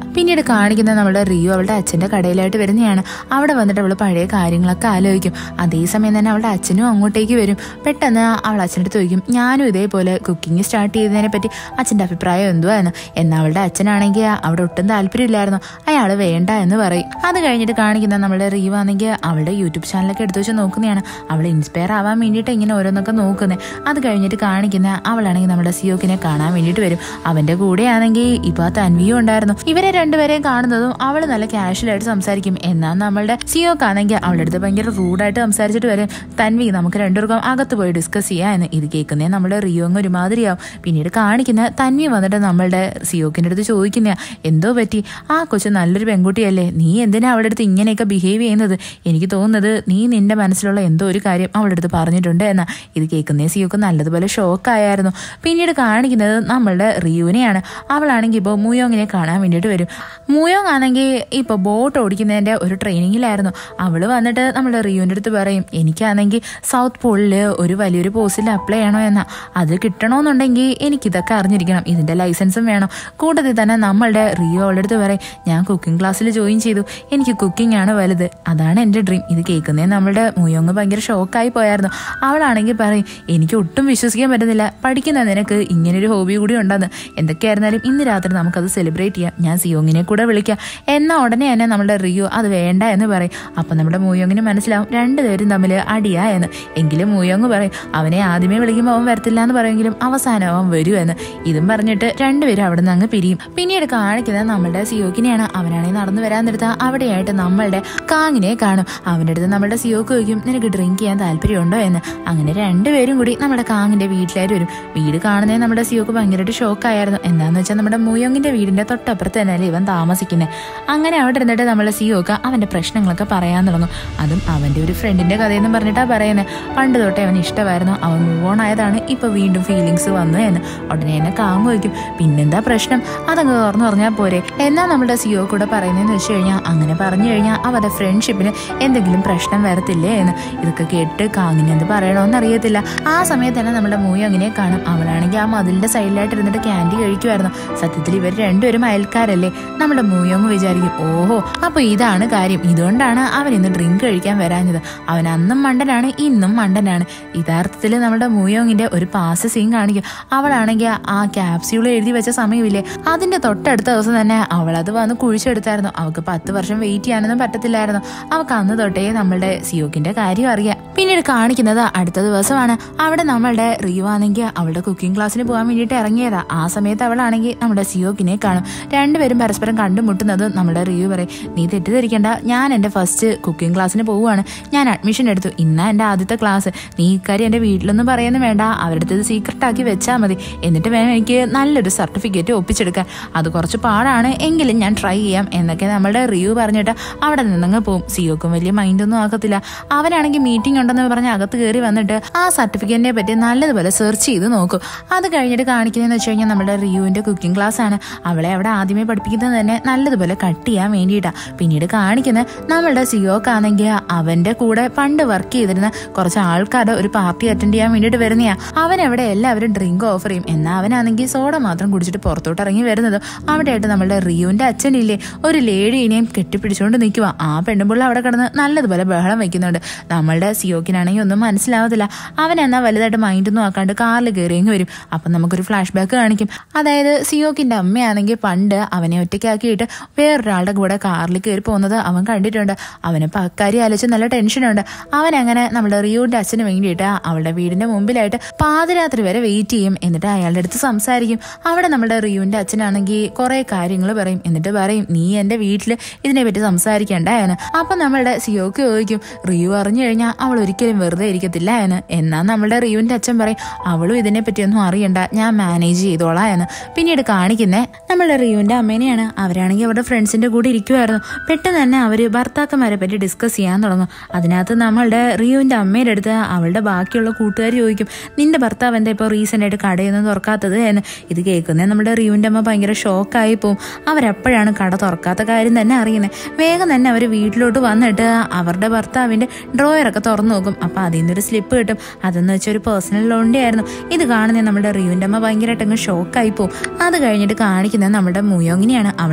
Speaker 1: കാണിക്കുന്ന നമ്മുടെ റിയു അവളുടെ അച്ഛന്റെ കടയിലായിട്ട് വരുന്നതാണ് അവിടെ വന്നിട്ട് അവൾ പഴയ കാര്യങ്ങളൊക്കെ ആലോചിക്കും അതേസമയം തന്നെ അവളുടെ അച്ഛനും അങ്ങോട്ടേക്ക് വരും പെട്ടെന്ന് അവൾ അച്ഛൻ്റെ അടുത്ത് ചോദിക്കും ഞാനും ഇതേപോലെ കുക്കിംഗ് സ്റ്റാർട്ട് ചെയ്തതിനെ പറ്റി അച്ഛൻ്റെ അഭിപ്രായം എന്തുവാന്ന് എന്നാൽ അവളുടെ അച്ഛനാണെങ്കിൽ അവിടെ ഒട്ടും താല്പര്യമില്ലായിരുന്നു അയാൾ വേണ്ട എന്ന് പറയും അത് കഴിഞ്ഞിട്ട് കാണിക്കുന്ന നമ്മുടെ റിയു ആണെങ്കിൽ അവളുടെ യൂട്യൂബ് ചാനലൊക്കെ എടുത്തു വെച്ച് നോക്കുന്നതാണ് അവൾ ഇൻസ്പയർ ആവാൻ വേണ്ടിയിട്ട് ഇങ്ങനെ ഓരോന്നൊക്കെ നോക്കുന്നത് അത് കഴിഞ്ഞിട്ട് കാണിക്കുന്ന അവളാണെങ്കിൽ നമ്മുടെ സിയോക്കിനെ കാണാൻ വേണ്ടിയിട്ട് വരും അവന്റെ കൂടെയാണെങ്കിൽ ഇപ്പൊ ആ തൻവിയും ഉണ്ടായിരുന്നു ഇവരെ രണ്ടുപേരെയും കാണുന്നതും അവൾ നല്ല കാഷ്വലായിട്ട് സംസാരിക്കും എന്നാൽ നമ്മളുടെ സിയോക്കാണെങ്കിൽ അവളുടെ അടുത്ത് ഭയങ്കര റൂഡായിട്ട് സംസാരിച്ചിട്ട് വരും തൻവി നമുക്ക് രണ്ടുപേർക്കും അകത്ത് പോയി ഡിസ്കസ് ചെയ്യാം എന്ന് ഇത് കേൾക്കുന്നേ നമ്മുടെ റിയോ അങ്ങ് ഒരുമാതിരിയാവും പിന്നീട് കാണിക്കുന്ന തൻവി വന്നിട്ട് നമ്മളുടെ സിയോക്കിന്റെ അടുത്ത് ചോദിക്കുന്ന എന്തോ പറ്റി ആ കൊച്ചു നല്ലൊരു പെൺകുട്ടിയല്ലേ നീ എന്തിനാ അവളുടെ അടുത്ത് ഇങ്ങനെയൊക്കെ ബിഹേവ് ചെയ്യുന്നത് എനിക്ക് തോന്നുന്നത് നീ നിന്റെ മനസ്സിലുള്ള എന്തോ ഒരു കാര്യം അവളുടെ അടുത്ത് പറഞ്ഞിട്ടുണ്ട് എന്നാ ഇത് കേൾക്കുന്നേ സിയോക്ക് നല്ലതുപോലെ ഷോക്കായായിരുന്നു പിന്നീട് കാണിക്കുന്നത് നമ്മളുടെ റിയുവിനെയാണ് അവളാണെങ്കിൽ ഇപ്പോൾ മുയോങ്ങിനെ കാണാൻ വേണ്ടിയിട്ട് വരും മുയോങ് ആണെങ്കിൽ ഇപ്പോൾ ബോട്ട് ഓടിക്കുന്നതിൻ്റെ ഒരു ട്രെയിനിങ്ങിലായിരുന്നു അവൾ വന്നിട്ട് നമ്മുടെ റിയുവിൻ്റെ അടുത്ത് പറയും എനിക്കാണെങ്കിൽ സൗത്ത് പോളിൽ ഒരു വലിയൊരു പോസ്റ്റിൽ അപ്ലൈ ചെയ്യണോ എന്നാ അത് കിട്ടണമെന്നുണ്ടെങ്കിൽ എനിക്കിതൊക്കെ അറിഞ്ഞിരിക്കണം ഇതിൻ്റെ ലൈസൻസും വേണം കൂട്ടത്തിൽ തന്നെ നമ്മളുടെ റിയോ അവളുടെ അടുത്ത് പറയും ഞാൻ കുക്കിംഗ് ക്ലാസ്സിൽ ജോയിൻ ചെയ്തു എനിക്ക് കുക്കിംഗ് ആണ് വലുത് അതാണ് എൻ്റെ ഡ്രീം ഇത് കേൾക്കുന്നേ നമ്മളുടെ മുയോങ് ഭയങ്കര ഷോക്കായി പോയായിരുന്നു അവളാണെങ്കിൽ പറയും എനിക്ക് ഒട്ടും വിശ്വസിക്കാൻ പറ്റുന്നില്ല പഠിക്കുന്ന നിനക്ക് ഇങ്ങനൊരു ഹോബി കൂടി ഉണ്ടെന്ന് എന്തൊക്കെയായിരുന്നാലും ഇന്ന് രാത്രി നമുക്കത് സെലിബ്രേറ്റ് ചെയ്യാം ഞാൻ സിയോങ്ങിനെ കൂടെ വിളിക്കാം എന്നാൽ ഉടനെ തന്നെ നമ്മുടെ റിയോ അത് വേണ്ട എന്ന് പറയും അപ്പം നമ്മുടെ മൂയോങ്ങിന് മനസ്സിലാവും രണ്ടുപേരും തമ്മിൽ അടിയാ എന്ന് എങ്കിലും മൂയോങ് പറയും അവനെ ആദ്യമേ വിളിക്കുമ്പോൾ അവൻ വരത്തില്ല എന്ന് പറയുമെങ്കിലും അവസാനം അവൻ വരുമെന്ന് ഇതും പറഞ്ഞിട്ട് രണ്ടുപേരും അവിടെ നിന്ന് അങ്ങ് പിരിയും പിന്നീട് കാണിക്കുന്നത് നമ്മളുടെ സിയോക്കിനെയാണ് അവനാണെങ്കിൽ നടന്നു വരാൻ നിർത്താൻ അവിടെയായിട്ട് നമ്മളുടെ കാങ്ങിനെ കാണും അവൻ്റെ അടുത്ത് നമ്മുടെ സിയോക്ക് ചോദിക്കും നിനക്ക് ഡ്രിങ്ക് ചെയ്യാൻ താല്പര്യമുണ്ടോ എന്ന് അങ്ങനെ രണ്ടുപേരും കൂടി നമ്മുടെ കാങ്ങിന്റെ വീട്ടിലായിട്ട് വരും വീട് കാണുന്നേ നമ്മുടെ സിയോക്ക് ഭയങ്കരമായിട്ട് ഷോക്കായിരുന്നു എന്താന്ന് വെച്ചാൽ നമ്മുടെ മുയോങ്ങിന്റെ വീടിന്റെ തൊട്ടപ്പുറത്ത് തന്നെയല്ലേ ഇവൻ താമസിക്കുന്നത് അങ്ങനെ അവിടെ ഇരുന്നിട്ട് നമ്മളെ സിയോക്ക് അവന്റെ പ്രശ്നങ്ങളൊക്കെ പറയാൻ തുടങ്ങും അതും അവന്റെ ഒരു ഫ്രണ്ടിന്റെ കഥയെന്നും പറഞ്ഞിട്ടാ പറയുന്നത് പണ്ട് തൊട്ടേ അവന് ഇഷ്ടമായിരുന്നു അവൻ മൂവ് ഓൺ ആയതാണ് ഇപ്പൊ വീണ്ടും ഫീലിങ്സ് വന്നു എന്ന് ഉടനെ എന്നെ കാമു വയ്ക്കും പിന്നെന്താ പ്രശ്നം അതങ്ങ് തുറന്നു പറഞ്ഞാൽ പോരെ എന്നാ നമ്മുടെ സിയോ കൂടെ പറയുന്നതെന്ന് വെച്ച് കഴിഞ്ഞാൽ അങ്ങനെ പറഞ്ഞു കഴിഞ്ഞാൽ അവരുടെ ഫ്രണ്ട്ഷിപ്പിന് എന്തെങ്കിലും പ്രശ്നം വരത്തില്ലേ എന്ന് ഇതൊക്കെ കേട്ട് കാങ്ങിന് എന്ത് പറയണമെന്ന് അറിയത്തില്ല ആ സമയത്ത് തന്നെ നമ്മുടെ മൂയി അങ്ങനെ കാണും അവളാണെങ്കിൽ ആ മതിലിന്റെ സൈഡിലായിട്ട് ഇരുന്നിട്ട് ക്യാൻഡി കഴിക്കുമായിരുന്നു സത്യത്തിൽ ഇവർ രണ്ടുപേരും അയൽക്കാരല്ലേ നമ്മുടെ മൂയങ്ങ് വിചാരിക്കും ഓഹോ അപ്പൊ ഇതാണ് കാര്യം ഇതുകൊണ്ടാണ് അവൻ ഇന്ന് ഡ്രിങ്ക് കഴിക്കാൻ വരാഞ്ഞത് അവൻ അന്നും മണ്ടനാണ് ഇന്നും മണ്ടനാണ് യഥാർത്ഥത്തിൽ നമ്മുടെ മൂയോങ്ങിന്റെ ഒരു പാസ് സീൻ കാണിക്കും അവളാണെങ്കിൽ ആ ക്യാപ്സ്യൂൾ എഴുതി വെച്ച സമയമില്ലേ അതിന്റെ തൊട്ടടുത്ത ദിവസം തന്നെ അവൾ അത് വന്ന് കുഴിച്ചെടുത്തായിരുന്നു അവൾക്ക് പത്ത് വർഷം വെയിറ്റ് ചെയ്യാനൊന്നും പറ്റത്തില്ലായിരുന്നു അവൾക്ക് അന്ന് തൊട്ടേ നമ്മളുടെ സിയോക്കിന്റെ കാര്യം അറിയാം പിന്നീട് കാണിക്കുന്നത് അടുത്ത ദിവസമാണ് അവിടെ നമ്മളുടെ റിയു ആണെങ്കിൽ അവളുടെ കുക്കിംഗ് ക്ലാസ്സിന് പോകാൻ വേണ്ടിയിട്ട് ഇറങ്ങിയതാ ആ സമയത്ത് അവളാണെങ്കിൽ നമ്മുടെ സിയോക്കിനെ കാണും രണ്ടുപേരും പരസ്പരം കണ്ടുമുട്ടുന്നത് നമ്മുടെ റിയു പറയും നീ തെറ്റിദ്ധരിക്കണ്ട ഞാൻ എൻ്റെ ഫസ്റ്റ് കുക്കിംഗ് ക്ലാസ്സിന് പോവുകയാണ് ഞാൻ അഡ്മിഷൻ എടുത്തു ഇന്നാ എൻ്റെ ആദ്യത്തെ ക്ലാസ് നീ ഇക്കാര്യം എൻ്റെ വീട്ടിലൊന്നും പറയുന്നു വേണ്ട അവരുടെ അടുത്ത് സീക്രട്ട് ആക്കി വെച്ചാൽ മതി എന്നിട്ട് വേണം എനിക്ക് നല്ലൊരു സർട്ടിഫിക്കറ്റ് ഒപ്പിച്ചെടുക്കാൻ അത് കുറച്ച് പാടാണ് എങ്കിലും ഞാൻ ട്രൈ ചെയ്യാം എന്നൊക്കെ നമ്മളുടെ റിവ്യൂ പറഞ്ഞിട്ട് അവിടെ നിന്നങ്ങ് പോവും സിയോക്കും വലിയ മൈൻഡൊന്നും ആക്കത്തില്ല അവനാണെങ്കിൽ മീറ്റിംഗ് ഉണ്ടെന്ന് പറഞ്ഞ് അകത്ത് കയറി വന്നിട്ട് ആ സർട്ടിഫിക്കറ്റിനെ പറ്റി നല്ലതുപോലെ സെർച്ച് ചെയ്ത് നോക്കും അത് കഴിഞ്ഞിട്ട് കാണിക്കുന്നതെന്ന് വെച്ച് കഴിഞ്ഞാൽ നമ്മുടെ റിയുവിന്റെ കുക്കിംഗ് ക്ലാസ് ആണ് അവളെ അവിടെ ആദ്യമേ പഠിപ്പിക്കുന്നത് തന്നെ നല്ലതുപോലെ കട്ട് ചെയ്യാൻ വേണ്ടിയിട്ടാണ് പിന്നീട് കാണിക്കുന്നത് നമ്മളുടെ സിയോക്കാണെങ്കിൽ അവന്റെ കൂടെ പണ്ട് വർക്ക് ചെയ്തിരുന്ന കുറച്ച് ആൾക്കാരുടെ ഒരു പാർട്ടി അറ്റൻഡ് ചെയ്യാൻ വേണ്ടിയിട്ട് വരുന്നയാ അവൻ അവിടെ എല്ലാവരും ഡ്രിങ്ക് ഓഫർ ചെയ്യും എന്നാൽ അവനാണെങ്കിൽ സോഡ മാത്രം കുടിച്ചിട്ട് പുറത്തോട്ട് ഇറങ്ങി വരുന്നത് അവിടെയായിട്ട് നമ്മളുടെ റിയുവിന്റെ അച്ഛനില്ലേ ഒരു ലേഡീനെയും കെട്ടിപ്പിടിച്ചുകൊണ്ട് നിൽക്കുക ആ പെണ്ണുപിള്ള അവിടെ കിടന്ന് നല്ലതുപോലെ ബഹളം വെക്കുന്നുണ്ട് നമ്മളുടെ സിയോക്കിനാണെങ്കിൽ ഒന്നും മനസ്സിലാവത്തില്ല അവൻ എന്നാൽ വലുതായിട്ട് മൈൻഡൊന്നും ആക്കാണ്ട് കാറിൽ കയറിയെങ്കിൽ വരും അപ്പം നമുക്കൊരു ഫ്ലാഷ് ബാക്ക് കാണിക്കും അതായത് സിയോക്കിന്റെ അമ്മയാണെങ്കിൽ പണ്ട് അവനെ ഒറ്റയ്ക്കാക്കിയിട്ട് വേറൊരാളുടെ കൂടെ കാറിൽ കയറി പോകുന്നത് അവൻ കണ്ടിട്ടുണ്ട് അവന് പക്കാരി ആലോചിച്ച് നല്ല ടെൻഷനുണ്ട് അവൻ അങ്ങനെ നമ്മുടെ റിയുവിന്റെ അച്ഛന് വേണ്ടിയിട്ട് അവളുടെ വീടിന്റെ മുമ്പിലായിട്ട് പാതിരാത്രി വരെ വെയിറ്റ് ചെയ്യും എന്നിട്ട് അയാളുടെ അടുത്ത് സംസാരിക്കും അവിടെ നമ്മുടെ റിയുവിന്റെ അച്ഛനാണെങ്കിൽ കുറെ കാര്യങ്ങൾ പറയും എന്നിട്ട് പറയും നീ എന്റെ വീട്ടിൽ ഇതിനെപ്പറ്റി സംസാരിക്കണ്ട എന്ന് അപ്പൊ നമ്മളുടെ സിയോക്ക് ചോദിക്കും റിയു അറിഞ്ഞു കഴിഞ്ഞാൽ അവൾ ഒരിക്കലും വെറുതെ ഇരിക്കത്തില്ല എന്ന് എന്നാൽ നമ്മളുടെ റിയുവിന്റെ അച്ഛൻ പറയും അവളും ഇതിനെപ്പറ്റിയൊന്നും അറിയണ്ട ഞാൻ മാനേജ് ചെയ്തോളാം എന്ന് പിന്നീട് കാണിക്കുന്നേ നമ്മളുടെ റിയുവിന്റെ അമ്മേനെയാണ് അവരാണെങ്കിൽ അവരുടെ ഫ്രണ്ട്സിന്റെ കൂടെ ഇരിക്കുമായിരുന്നു പെട്ടെന്ന് തന്നെ അവര് ഭർത്താക്കന്മാരെ പറ്റി ഡിസ്കസ് ചെയ്യാൻ തുടങ്ങും അതിനകത്ത് നമ്മളുടെ റിയുവിന്റെ അമ്മയുടെ അടുത്ത് അവളുടെ ബാക്കിയുള്ള കൂട്ടുകാർ ചോദിക്കും നിന്റെ ഭർത്താവ് എന്താ ഇപ്പോൾ റീസെന്റ് ആയിട്ട് കടയൊന്നും തുറക്കാത്തത് എന്ന് ഇത് കേൾക്കുന്നത് നമ്മുടെ റിയുവിന്റെ അമ്മ ഭയങ്കര ഷോക്കായി പോവും അവരെപ്പോഴാണ് കട തുറക്കാത്ത കാര്യം തന്നെ അറിയുന്നത് വേഗം തന്നെ അവർ വീട്ടിലോട്ട് വന്നിട്ട് അവരുടെ ഭർത്താവിന്റെ ഡ്രോയറൊക്കെ തുറന്നു നോക്കും അപ്പൊ അതിൽ നിന്നൊരു സ്ലിപ്പ് കിട്ടും അതെന്ന് വെച്ചാൽ ഒരു പേഴ്സണൽ ലോണിന്റെ ആയിരുന്നു ഇത് കാണുന്ന നമ്മുടെ റിയുവിന്റെ അമ്മ ഭയങ്കരമായിട്ട് അങ്ങ് ഷോക്കായി പോവും അത് കഴിഞ്ഞിട്ട് കാണിക്കുന്നത് നമ്മുടെ മുയോങ്ങിനെയാണ് അവൾ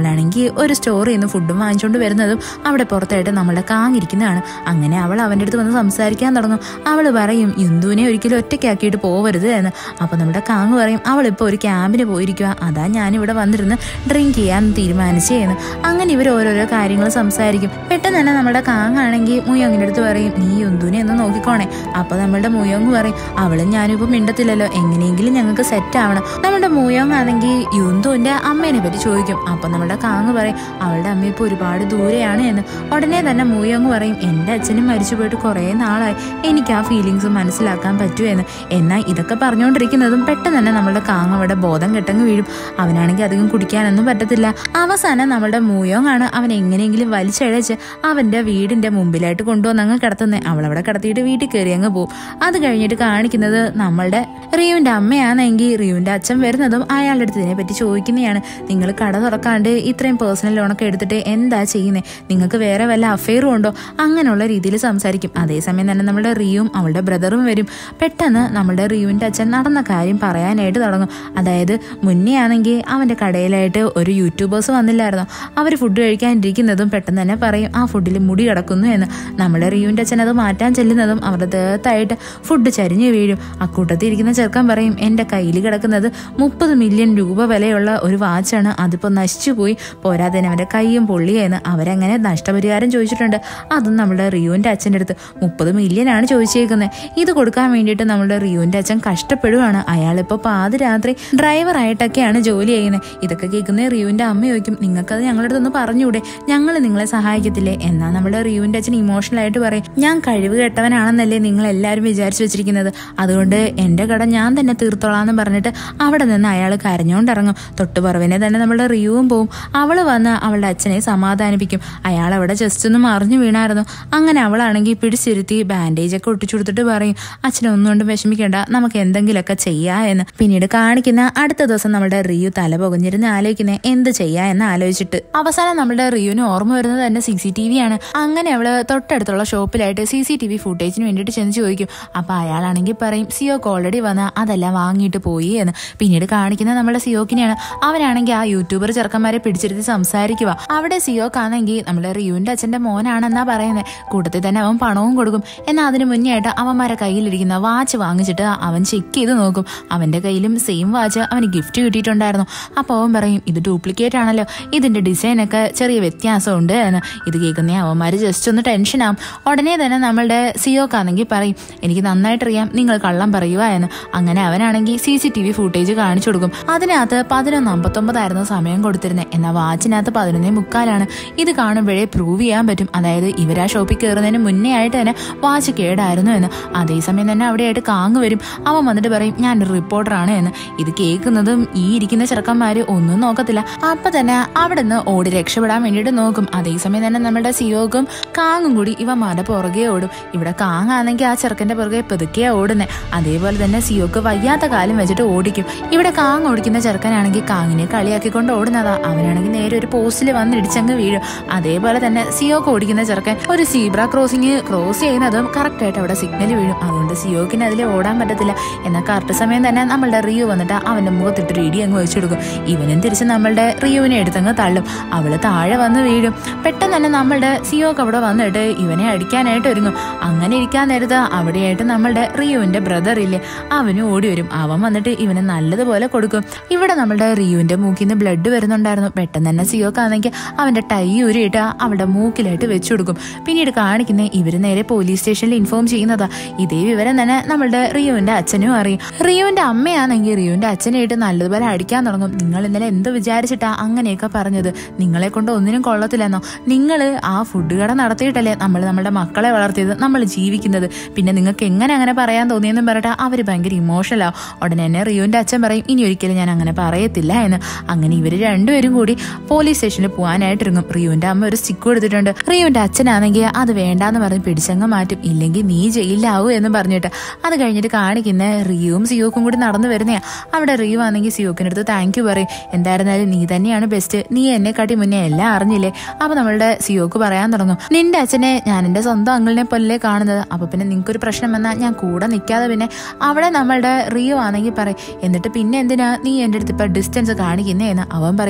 Speaker 1: അവളാണെങ്കിൽ ഒരു സ്റ്റോറിൽ നിന്ന് ഫുഡും വാങ്ങിച്ചുകൊണ്ട് വരുന്നതും അവിടെ പുറത്തായിട്ട് നമ്മളുടെ കാങ്ങിരിക്കുന്നതാണ് അങ്ങനെ അവൾ അവൻ്റെ അടുത്ത് വന്ന് സംസാരിക്കാൻ തുടങ്ങും അവൾ പറയും യുന്ദുവിനെ ഒരിക്കലും ഒറ്റയ്ക്കാക്കിയിട്ട് പോവരുത് എന്ന് അപ്പോൾ നമ്മുടെ കാങ് പറയും അവളിപ്പോൾ ഒരു ക്യാമ്പിന് പോയിരിക്കുക അതാ ഞാനിവിടെ വന്നിരുന്ന് ഡ്രിങ്ക് ചെയ്യാൻ തീരുമാനിച്ചേന്ന് അങ്ങനെ ഇവർ ഓരോരോ കാര്യങ്ങൾ സംസാരിക്കും പെട്ടെന്ന് തന്നെ നമ്മുടെ കാങ്ങാണെങ്കിൽ മുയോങ്ങിൻ്റെ അടുത്ത് പറയും നീ യുന്ദുവിനെ ഒന്ന് നോക്കിക്കോണേ അപ്പോൾ നമ്മളുടെ മുയോങ് പറയും അവളും ഞാനും ഇപ്പം മിണ്ടത്തില്ലല്ലോ എങ്ങനെയെങ്കിലും ഞങ്ങൾക്ക് സെറ്റ് ആവണം നമ്മുടെ മുയോങ് ആണെങ്കിൽ യുന്ദുവിൻ്റെ അമ്മേനെ പറ്റി ചോദിക്കും അപ്പം നമ്മുടെ കാങ് പറയും അവളുടെ അമ്മ ഇപ്പോൾ ഒരുപാട് ദൂരെയാണ് എന്ന് ഉടനെ തന്നെ മൂയങ്ങ് പറയും എൻ്റെ അച്ഛനും മരിച്ചു പോയിട്ട് കുറേ നാളായി എനിക്ക് ആ ഫീലിങ്സ് മനസ്സിലാക്കാൻ പറ്റൂ എന്ന് എന്നാൽ ഇതൊക്കെ പറഞ്ഞുകൊണ്ടിരിക്കുന്നതും പെട്ടെന്ന് തന്നെ നമ്മളുടെ കാങ് അവിടെ ബോധം കെട്ടങ്ങ് വീഴും അവനാണെങ്കിൽ അധികം കുടിക്കാനൊന്നും പറ്റത്തില്ല അവസാനം നമ്മളുടെ മൂയോങ് ആണ് അവൻ എങ്ങനെയെങ്കിലും വലിച്ചഴച്ച് അവൻ്റെ വീടിൻ്റെ മുമ്പിലായിട്ട് കൊണ്ടുവന്ന് അങ്ങ് കിടത്തുന്നത് അവളവിടെ കിടത്തിയിട്ട് വീട്ടിൽ കയറി അങ്ങ് പോകും അത് കഴിഞ്ഞിട്ട് കാണിക്കുന്നത് നമ്മളുടെ റിയുവിൻ്റെ അമ്മയാണെങ്കിൽ റിയുവിൻ്റെ അച്ഛൻ വരുന്നതും അയാളുടെ അടുത്ത് ഇതിനെപ്പറ്റി ചോദിക്കുന്നതാണ് നിങ്ങൾ കട തുറക്കാണ്ട് ഇത്രയും പേഴ്സണൽ ലോണൊക്കെ എടുത്തിട്ട് എന്താ ചെയ്യുന്നത് നിങ്ങൾക്ക് വേറെ വല്ല അഫെയറും ഉണ്ടോ അങ്ങനെയുള്ള രീതിയിൽ സംസാരിക്കും അതേസമയം തന്നെ നമ്മുടെ റിയും അവളുടെ ബ്രദറും വരും പെട്ടെന്ന് നമ്മുടെ റിയുവിൻ്റെ അച്ഛൻ നടന്ന കാര്യം പറയാനായിട്ട് തുടങ്ങും അതായത് മുന്നേ ആണെങ്കിൽ അവൻ്റെ കടയിലായിട്ട് ഒരു യൂട്യൂബേഴ്സ് വന്നില്ലായിരുന്നോ അവർ ഫുഡ് കഴിക്കാനിരിക്കുന്നതും പെട്ടെന്ന് തന്നെ പറയും ആ ഫുഡിൽ മുടി കിടക്കുന്നു എന്ന് നമ്മുടെ റിയുവിൻ്റെ അച്ഛൻ അത് മാറ്റാൻ ചെല്ലുന്നതും അവരുടെ ദേഹത്തായിട്ട് ഫുഡ് ചരിഞ്ഞു വീഴും അക്കൂട്ടത്തിൽ ഇരിക്കുന്ന ചെറുക്കൻ പറയും എൻ്റെ കയ്യിൽ കിടക്കുന്നത് മുപ്പത് മില്യൺ രൂപ വിലയുള്ള ഒരു വാച്ചാണ് അതിപ്പോൾ നശിച്ചുപോയി പോരാതെ അവൻ്റെ കൈയും പൊള്ളിയെന്ന് അവരങ്ങനെ നഷ്ടപരിഹാരം ചോദിച്ചിട്ടുണ്ട് അതും നമ്മുടെ റിയുവിൻ്റെ അച്ഛൻ്റെ അടുത്ത് മുപ്പത് മില്യൺ ആണ് ചോദിച്ചേക്കുന്നത് ഇത് കൊടുക്കാൻ വേണ്ടിയിട്ട് നമ്മുടെ റിയുവിൻ്റെ അച്ഛൻ കഷ്ടപ്പെടുകയാണ് അയാളിപ്പോൾ പാതിരാത്രി ഡ്രൈവറായിട്ടൊക്കെയാണ് ജോലി ചെയ്യുന്നത് ഇതൊക്കെ കേൾക്കുന്ന റിയുവിൻ്റെ അമ്മ ചോദിക്കും നിങ്ങൾക്കത് ഞങ്ങളുടെ അടുത്തൊന്ന് പറഞ്ഞുകൂടെ ഞങ്ങൾ നിങ്ങളെ സഹായിക്കത്തില്ലേ എന്നാൽ നമ്മുടെ റിയുവിൻ്റെ അച്ഛൻ ഇമോഷണൽ ആയിട്ട് പറയും ഞാൻ കഴിവ് കെട്ടവനാണെന്നല്ലേ നിങ്ങൾ എല്ലാവരും വിചാരിച്ചു വെച്ചിരിക്കുന്നത് അതുകൊണ്ട് എൻ്റെ കട ഞാൻ തന്നെ തീർത്തോളാം എന്ന് പറഞ്ഞിട്ട് അവിടെ നിന്ന് അയാൾ കരഞ്ഞുകൊണ്ടിറങ്ങും തൊട്ടുപറവിനെ തന്നെ നമ്മുടെ റിയുവും പോവും അവൾ വന്ന് അവളുടെ അച്ഛനെ സമാധാനിപ്പിക്കും അയാൾ അവിടെ ജസ്റ്റ് ഒന്ന് മറിഞ്ഞു വീണായിരുന്നു അങ്ങനെ അവളാണെങ്കിൽ പിടിച്ചിരുത്തി ബാൻഡേജ് ഒക്കെ ഒട്ടിച്ചു കൊടുത്തിട്ട് പറയും അച്ഛനെ ഒന്നുകൊണ്ടും വിഷമിക്കേണ്ട നമുക്ക് എന്തെങ്കിലുമൊക്കെ ചെയ്യാ എന്ന് പിന്നീട് കാണിക്കുന്ന അടുത്ത ദിവസം നമ്മുടെ റിയു തല പുകഞ്ഞിരുന്ന് ആലോചിക്കുന്നത് എന്ത് ചെയ്യാ എന്ന് ആലോചിച്ചിട്ട് അവസാനം നമ്മുടെ റിയുവിന് ഓർമ്മ വരുന്നത് തന്നെ സി സി ടി വി ആണ് അങ്ങനെ അവള് തൊട്ടടുത്തുള്ള ഷോപ്പിലായിട്ട് സി സി ടി വി ഫുട്ടേജിന് വേണ്ടിയിട്ട് ചെന്ന് ചോദിക്കും അപ്പൊ അയാളാണെങ്കിൽ പറയും സിയോക്ക് ഓൾറെഡി വന്ന് അതെല്ലാം വാങ്ങിയിട്ട് പോയി എന്ന് പിന്നീട് കാണിക്കുന്ന നമ്മുടെ സിയോക്കിനെയാണ് അവനാണെങ്കിൽ ആ യൂട്യൂബർ ചെറുക്കന്മാരെ പിടിച്ചിരുത്തി സംസാരിക്കുക അവിടെ സിയോക്കാണെങ്കിൽ നമ്മുടെ റിയുവിന്റെ അച്ഛന്റെ മോനാണെന്നാ പറയുന്നത് കൂട്ടത്തിൽ തന്നെ അവൻ പണവും കൊടുക്കും എന്നാൽ അതിന് മുന്നേ ആയിട്ട് അവന്മാരെ കയ്യിലിരിക്കുന്ന വാച്ച് വാങ്ങിച്ചിട്ട് അവൻ ചെക്ക് ചെയ്ത് നോക്കും അവന്റെ കയ്യിലും സെയിം വാച്ച് അവന് ഗിഫ്റ്റ് കിട്ടിയിട്ടുണ്ടായിരുന്നു അപ്പോൾ അവൻ പറയും ഇത് ഡ്യൂപ്ലിക്കേറ്റ് ആണല്ലോ ഇതിന്റെ ഡിസൈനൊക്കെ ചെറിയ വ്യത്യാസമുണ്ട് എന്ന് ഇത് കേൾക്കുന്ന അവന്മാർ ജസ്റ്റ് ഒന്ന് ടെൻഷനാവും ഉടനെ തന്നെ നമ്മളുടെ സിയോക്കാണെങ്കിൽ പറയും എനിക്ക് നന്നായിട്ട് അറിയാം നിങ്ങൾ കള്ളം പറയുക എന്ന് അങ്ങനെ അവനാണെങ്കിൽ C C T V footage കാണിച്ചു കൊടുക്കും അതിനകത്ത് പതിനൊന്ന് അമ്പത്തൊമ്പതായിരുന്നു സമയം കൊടുത്തിരുന്നത് എന്നാൽ വാച്ചിനകത്ത് പതിനൊന്നേ മുക്കാലാണ് ഇത് കാണുമ്പോഴേ പ്രൂവ് ചെയ്യാൻ പറ്റും അതായത് ഇവരാ ഷോപ്പിൽ കയറുന്നതിന് മുന്നേ ആയിട്ട് തന്നെ വാച്ച് കേടായിരുന്നു എന്ന് അതേസമയം തന്നെ അവിടെയായിട്ട് കാങ്ങ് വരും അവൻ വന്നിട്ട് പറയും ഞാനൊരു റിപ്പോർട്ടറാണ് എന്ന് ഇത് കേൾക്കുന്നതും ഈ ഇരിക്കുന്ന ചെറുക്കന്മാര് ഒന്നും നോക്കത്തില്ല അപ്പൊ തന്നെ അവിടെ നിന്ന് ഓടി രക്ഷപ്പെടാൻ വേണ്ടിയിട്ട് നോക്കും അതേസമയം തന്നെ നമ്മുടെ സിയോഗും കാങ്ങും കൂടി ഇവന്മാരുടെ പുറകെ ഓടും ഇവിടെ കാങ്ങാണെങ്കിൽ ആ ചെറുക്കന്റെ പുറകെ പതുക്കെയാ ഓടുന്നത് അതേപോലെ തന്നെ സിയോക്ക് വയ്യാത്ത കാലം വെച്ചിട്ട് ഓടിക്കും ഇവിടെ കാങ് ഓടിക്കുന്ന ചെറുക്കനാണെങ്കിൽ കാങ്ങിനെ കളിയാക്കിക്കൊണ്ട് ഓടുന്നതാ അവനാണെങ്കിൽ നേരെ ഒരു പോസ്റ്റിൽ വന്ന് ഇടിച്ചങ്ങ് വീഴും അതേപോലെ തന്നെ സിയോക്ക് ഓടിക്കുന്ന ചെറുക്കൻ ഒരു സീബ്ര ക്രോസിങ് ക്രോസ് ചെയ്യുന്നതും കറക്റ്റ് ആയിട്ട് അവിടെ സിഗ്നൽ വീഴും അതുകൊണ്ട് സിയോക്കിന് അതിൽ ഓടാൻ പറ്റത്തില്ല എന്നാൽ കറക്റ്റ് സമയം തന്നെ നമ്മളുടെ റിയു വന്നിട്ട് അവന്റെ മുഖത്തിട്ട് ഇടി അങ്ങ് വെച്ചെടുക്കും ഇവനും തിരിച്ച് നമ്മളുടെ റിയുവിനെ എടുത്തങ്ങ് തള്ളും അവള് താഴെ വന്ന് വീഴും പെട്ടെന്ന് തന്നെ നമ്മളുടെ സിയോക്ക് അവിടെ വന്നിട്ട് ഇവനെ അടിക്കാനായിട്ട് ഒരുങ്ങും അങ്ങനെ ഇരിക്കാൻ നേരത്ത് അവിടെയായിട്ട് നമ്മളുടെ റിയുവിന്റെ ബ്രദർ ഇല്ലേ അവനും ഓടി വരും അവൻ വന്നിട്ട് ഇവന് നല്ലതുപോലെ കൊടുക്കും ഇവിടെ നമ്മളുടെ റിയുവിന്റെ മൂക്കിൽ നിന്ന് ബ്ലഡ് വരുന്നുണ്ടായിരുന്നു പെട്ടെന്ന് തന്നെ സിയോക്കാണെങ്കിൽ അവന്റെ ടൈ ഉരിയിട്ട് അവളുടെ മൂക്കിലായിട്ട് വെച്ചു കൊടുക്കും പിന്നീട് കാണിക്കുന്ന ഇവര് നേരെ പോലീസ് സ്റ്റേഷനിൽ ഇൻഫോം ചെയ്യുന്നതാ ഇതേ വിവരം തന്നെ നമ്മളുടെ റിയുവിന്റെ അച്ഛനും അറിയും റിയുവിന്റെ അമ്മയാണെങ്കിൽ റിയുവിന്റെ അച്ഛനായിട്ട് നല്ലതുപോലെ അടിക്കാൻ തുടങ്ങും നിങ്ങൾ ഇന്നലെ എന്ത് വിചാരിച്ചിട്ടാ അങ്ങനെയൊക്കെ പറഞ്ഞത് നിങ്ങളെ കൊണ്ട് ഒന്നിനും കൊള്ളത്തില്ലെന്നോ നിങ്ങൾ ആ ഫുഡ് കട നടത്തിയിട്ടല്ലേ നമ്മൾ നമ്മുടെ മക്കളെ വളർത്തിയത് നമ്മൾ ജീവിക്കുന്നത് പിന്നെ നിങ്ങൾക്ക് എങ്ങനെ അങ്ങനെ പറയാൻ തോന്നിയെന്നും പറഞ്ഞിട്ട് അവർ ഭയങ്കര ഇമോഷണലാവും ഉടനെ തന്നെ റിയുവിന്റെ അച്ഛൻ പറയും ഇനി ഒരിക്കലും ഞാൻ അങ്ങനെ പറയത്തില്ല എന്ന് അങ്ങനെ ഇവർ രണ്ടുപേരും കൂടി പോലീസ് സ്റ്റേഷനിൽ പോകാനായിട്ട് ഇറങ്ങും റിയുവിന്റെ അമ്മ ഒരു സ്റ്റിക്ക് കൊടുത്തിട്ടുണ്ട് റിയുവിന്റെ അച്ഛനാണെങ്കിൽ അത് വേണ്ടാന്ന് പറഞ്ഞ് പിടിച്ചങ്ങ് മാറ്റും ഇല്ലെങ്കിൽ നീ ജയിലിലാവൂ എന്ന് പറഞ്ഞിട്ട് അത് കഴിഞ്ഞിട്ട് കാണിക്കുന്ന റിയുവും സിയോക്കും കൂടി നടന്നു വരുന്നയാ അവിടെ റിയു ആണെങ്കിൽ സിയോക്കിനടുത്ത് താങ്ക് യു പറയും എന്തായിരുന്നാലും നീ തന്നെയാണ് ബെസ്റ്റ് നീ എന്നെ കാട്ടി മുന്നേ എല്ലാം അറിഞ്ഞില്ലേ അപ്പൊ നമ്മളുടെ സിയോക്ക് പറയാൻ തുടങ്ങും നിന്റെ അച്ഛനെ ഞാൻ എന്റെ സ്വന്തം അങ്കിളിനെ പോലെ കാണുന്നത് അപ്പൊ പിന്നെ നിനക്കൊരു പ്രശ്നം വന്നാൽ ഞാൻ കൂടെ നിൽക്കാതെ പിന്നെ അവിടെ നമ്മളുടെ റിയോ ആണെങ്കിൽ പറയും എന്നിട്ട് പിന്നെ എന്തിനാ നീ എൻ്റെ അടുത്ത് ഇപ്പൊ ഡിസ്റ്റൻസ് കാണിക്കുന്നേ എന്ന് അവൻ പറയും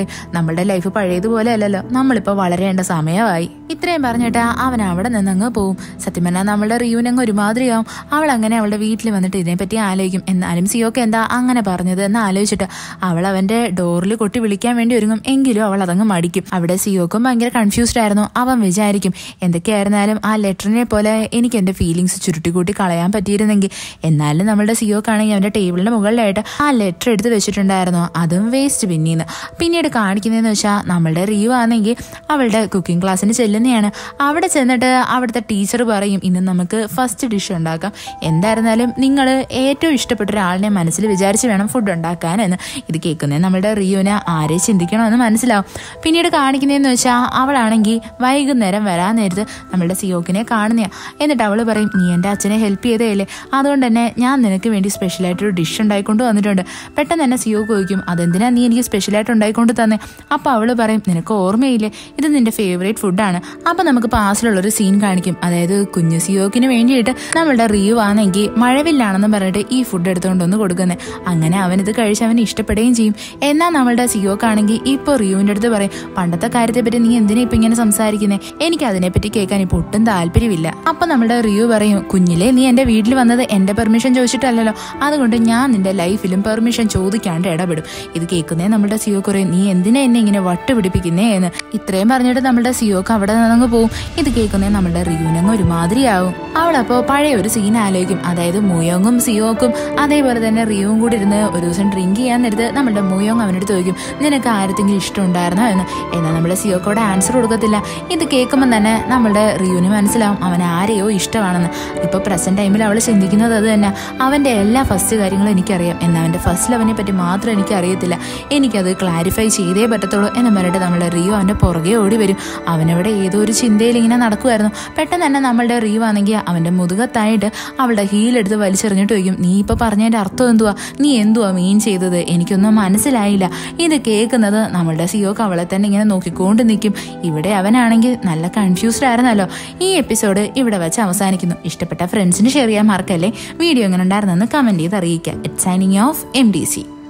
Speaker 1: നമ്മുടെ ലൈഫ് പഴയതുപോലെ അല്ലല്ലോ നമ്മളിപ്പോ വളരേണ്ട സമയമായി ഇത്രയും പറഞ്ഞിട്ട് അവൻ അവിടെ നിന്ന് അങ്ങ് പോവും സത്യം പറഞ്ഞാൽ നമ്മളുടെ റിയൂൻ അങ്ങ് ഒരുമാതിരിയാവും അവൾ അങ്ങനെ അവളുടെ വീട്ടിൽ വന്നിട്ട് ഇതിനെപ്പറ്റി ആലോചിക്കും എന്നാലും സിയോക്ക് എന്താ അങ്ങനെ പറഞ്ഞത് എന്ന് ആലോചിച്ചിട്ട് അവൾ അവന്റെ ഡോറിൽ കൊട്ടി വിളിക്കാൻ വേണ്ടി ഒരുങ്ങും എങ്കിലും അവൾ അതങ്ങ് മടിക്കും അവിടെ സിയോക്കും ഭയങ്കര കൺഫ്യൂസ്ഡ് ആയിരുന്നു അവൻ വിചാരിക്കും എന്തൊക്കെയായിരുന്നാലും ആ ലെറ്ററിനെ പോലെ എനിക്ക് എന്റെ ഫീലിങ്സ് ചുരുട്ടിക്കൂട്ടി കളയാൻ പറ്റിയിരുന്നെങ്കിൽ എന്നാലും നമ്മളുടെ സിയോക്കാണെങ്കിൽ അവന്റെ ടേബിളിന്റെ മുകളിലായിട്ട് ആ ലെറ്റർ എടുത്ത് വെച്ചിട്ടുണ്ടായിരുന്നു അതും വേസ്റ്റ് പിന്നീന്ന് പിന്നീട് കാണിക്കുന്നതെന്ന് വെച്ചാൽ നമ്മളുടെ റിയു ആണെങ്കിൽ അവളുടെ കുക്കിംഗ് ക്ലാസ്സിന് ചെല്ലുന്നതാണ് അവിടെ ചെന്നിട്ട് അവിടുത്തെ ടീച്ചർ പറയും ഇന്ന് നമുക്ക് ഫസ്റ്റ് ഡിഷ് ഉണ്ടാക്കാം എന്തായിരുന്നാലും നിങ്ങൾ ഏറ്റവും ഇഷ്ടപ്പെട്ട ഒരാളിനെ മനസ്സിൽ വിചാരിച്ച് വേണം ഫുഡ് ഉണ്ടാക്കാൻ എന്ന് ഇത് കേൾക്കുന്നത് നമ്മളുടെ റിയുവിന് ആരെ ചിന്തിക്കണമെന്ന് മനസ്സിലാവും പിന്നീട് കാണിക്കുന്നതെന്ന് വെച്ചാൽ അവളാണെങ്കിൽ വൈകുന്നേരം വരാൻ നേരത്ത് നമ്മളുടെ സിയോക്കിനെ കാണുന്നയാ എന്നിട്ട് അവൾ പറയും നീ എൻ്റെ അച്ഛനെ ഹെൽപ്പ് ചെയ്തേല്ലേ അതുകൊണ്ട് തന്നെ ഞാൻ നിനക്ക് വേണ്ടി സ്പെഷ്യലായിട്ടൊരു ഡിഷ് ഉണ്ടായിക്കൊണ്ട് വന്നിട്ടുണ്ട് പെട്ടെന്ന് തന്നെ സിയോക്ക് ചോദിക്കും അതെന്തിനാ നീ എനിക്ക് സ്പെഷ്യലായിട്ട് ഉണ്ടായിക്കൊണ്ട് തന്നെ അപ്പോൾ അവൾ പറയും നിനക്ക് ഓർമ്മയില്ലേ ഇത് നിന്റെ ഫേവറേറ്റ് ഫുഡാണ് അപ്പോൾ നമുക്ക് പാസിലുള്ളൊരു സീൻ കാണിക്കും അതായത് കുഞ്ഞു സിയോക്കിന് വേണ്ടിയിട്ട് നമ്മളുടെ റിയു ആണെങ്കിൽ മഴവില്ലാണെന്ന് പറഞ്ഞിട്ട് ഈ ഫുഡ് എടുത്തുകൊണ്ടൊന്ന് കൊടുക്കുന്നത് അങ്ങനെ അവനിത് കഴിച്ച് അവന് ഇഷ്ടപ്പെടുകയും ചെയ്യും എന്നാൽ നമ്മളുടെ സിയോക്കാണെങ്കിൽ ഇപ്പോൾ റിയുവിൻ്റെ അടുത്ത് പറയും പണ്ടത്തെ കാര്യത്തെ പറ്റി നീ എന്തിനാ ഇപ്പം ഇങ്ങനെ സംസാരിക്കുന്നത് എനിക്ക് അതിനെപ്പറ്റി കേൾക്കാൻ ഇപ്പോൾ ഒട്ടും താല്പര്യമില്ല അപ്പം നമ്മുടെ റിയു പറയും കുഞ്ഞിലെ നീ എൻ്റെ വീട്ടിൽ വന്നത് എൻ്റെ പെർമിഷൻ ചോദിച്ചിട്ടല്ലല്ലോ അതുകൊണ്ട് ഞാൻ നിന്റെ ലൈഫിലും പെർമിഷൻ ചോദിക്കാണ്ട് ഇടപെടും ഇത് കേൾക്കുന്നേ നമ്മുടെ സിയോക്ക് പറയും നീ എന്തിനാ എന്നെ ഇങ്ങനെ വട്ടുപിടിപ്പിക്കുന്നേ എന്ന് ഇത്രയും പറഞ്ഞിട്ട് നമ്മുടെ സിയോക്ക് അവിടെ നിന്നങ്ങ് പോവും ഇത് കേൾക്കുന്നേ നമ്മുടെ റിയുനങ്ങ് ഒരുമാതിരിയാവും അവളപ്പോൾ പഴയ ഒരു സീൻ ആലോചിക്കും അതായത് മുയോങ്ങും സിയോക്കും അതേപോലെ തന്നെ റിയുവും കൂടി ഇരുന്ന് ഒരു ദിവസം ഡ്രിങ്ക് ചെയ്യാൻ നേരത്ത് നമ്മുടെ മുയോങ് അവനടുത്ത് ചോദിക്കും നിനക്ക് ആരത്തെങ്കിലും ഇഷ്ടമുണ്ടായിരുന്നോ എന്ന് എന്നാൽ നമ്മുടെ സിയോക്കോടെ ആൻസർ കൊടുക്കത്തില്ല ഇത് കേൾക്കുമ്പോൾ തന്നെ നമ്മുടെ റിയുവിന് മനസ്സിലാവും അവൻ ആരെയോ ഇഷ്ടമാണെന്ന് ഇപ്പോൾ പ്രസന്റ് ടൈമിൽ അവൾ ചിന്തിക്കുന്നത് അത് തന്നെ അവൻ്റെ എല്ലാ ഫസ്റ്റ് കാര്യങ്ങളും എനിക്കറിയാം എന്നാൽ അവൻ്റെ ഫസ്റ്റ് ലവനെ പറ്റി മാത്രം എനിക്ക് അറിയത്തില്ല എനിക്കത് ക്ലാരിഫൈ ചെയ്തേ പറ്റത്തുള്ളൂ എന്ന് പറഞ്ഞിട്ട് നമ്മുടെ റിയു അവൻ്റെ പുറകെ ഓടി വരും അവനവിടെ ഏതോ ഒരു ചിന്തയിൽ ഇങ്ങനെ നടക്കുമായിരുന്നു പെട്ടെന്ന് തന്നെ നമ്മളുടെ റിയു ആണെങ്കിൽ അവൻ്റെ മുതുകത്തായിട്ട് അവളുടെ ഹീലെടുത്ത് വലിച്ചെറിഞ്ഞിട്ട് ചോദിക്കും നീ ഇപ്പോൾ പറഞ്ഞതിൻ്റെ അർത്ഥം എന്തുവാ നീ എന്തുവാ മീൻ ചെയ്തത് എനിക്കൊന്നും മനസ്സിലായില്ല ഇത് കേൾക്കുന്നത് നമ്മളുടെ സിയോക്ക് അവളെ തന്നെ ഇങ്ങനെ നോക്കിക്കൊണ്ട് നിൽക്കും ഇവിടെ അവനാണെങ്കിൽ നല്ല കൺഫ്യൂസ്ഡ് ആയിരുന്നല്ലോ ഈ എപ്പിസോഡ് ഇവിടെ വെച്ച് അവസാനിക്കുന്നു ഇഷ്ടപ്പെട്ട ഫ്രണ്ട്സിന് ഷെയർ ചെയ്യാൻ മറക്കല്ലേ വീഡിയോ എങ്ങനെ ഉണ്ടായിരുന്നെന്ന് കമൻറ്റ് ചെയ്ത് അറിയിക്കുക it signing off M D C